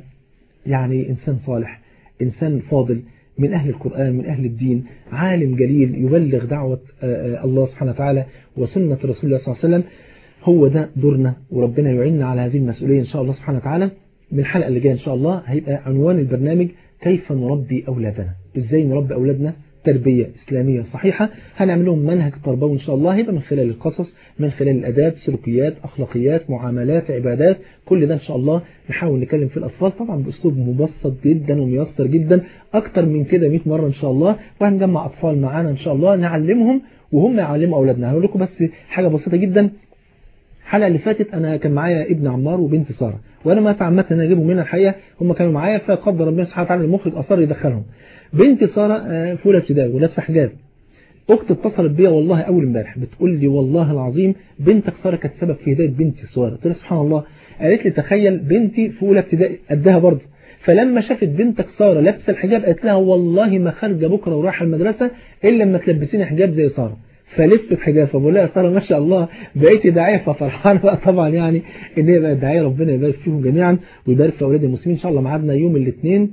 يعني إنسان صالح إنسان فاضل من أهل القرآن من أهل الدين عالم جليل يبلغ دعوة الله سبحانه وتعالى وسنة رسول الله صلى الله عليه وسلم هو ده دورنا وربنا يعيننا على هذه المسؤولية إن شاء الله سبحانه وتعالى من الحلقة اللي جاية إن شاء الله هيبقى عنوان البرنامج كيف نربي أولادنا إزاي نربي أولادنا تربية إسلامية صحيحة هنعمل لهم منهج تربوي إن شاء الله هيبقى من خلال القصص من خلال الأداب سلوكيات أخلاقيات معاملات عبادات كل ده إن شاء الله نحاول نكلم في الأطفال طبعا بأسلوب مبسط جدا وميسر جدا أكتر من كده 100 مرة إن شاء الله وهنجمع أطفال معانا إن شاء الله نعلمهم وهم يعلموا أولادنا هقول لكم بس حاجة بسيطة جدا الحلقة اللي فاتت أنا كان معايا ابن عمار وبنت سارة وأنا ما تعمدت أن أجيبهم منها الحقيقة هم كانوا معايا فقدر ربنا سبحانه وتعالى المخرج أصر يدخلهم بنت سارة في أولى ابتدائي ولابسة حجاب أختي اتصلت بيا والله أول امبارح بتقول لي والله العظيم بنتك سارة كانت سبب في هداية بنتي سارة قلت لها سبحان الله قالت لي تخيل بنتي في أولى ابتدائي قدها برضه فلما شافت بنتك سارة لابسة الحجاب قالت لها والله ما خارجة بكرة ورايحة المدرسة إلا لما تلبسيني حجاب زي سارة فلبست حجاب فبقول لها ساره ما شاء الله بقيتي داعيه ففرحانه بقى طبعا يعني ان هي بقت داعيه ربنا يبارك فيهم جميعا ويبارك في اولاد المسلمين ان شاء الله ميعادنا يوم الاثنين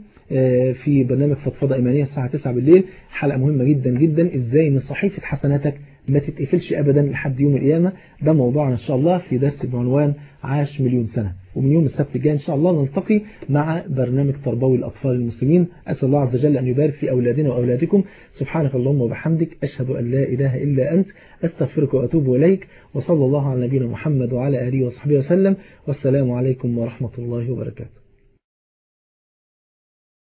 في برنامج فضفضه ايمانيه الساعه 9 بالليل حلقه مهمه جدا جدا ازاي ان صحيفه حسناتك ما تتقفلش ابدا لحد يوم القيامه ده موضوعنا ان شاء الله في درس بعنوان عاش مليون سنه ومن يوم السبت الجاي ان شاء الله نلتقي مع برنامج تربوي الاطفال المسلمين اسال الله عز وجل ان يبارك في اولادنا واولادكم سبحانك اللهم وبحمدك اشهد ان لا اله الا انت استغفرك واتوب اليك وصلى الله على نبينا محمد وعلى اله وصحبه وسلم والسلام عليكم ورحمه الله وبركاته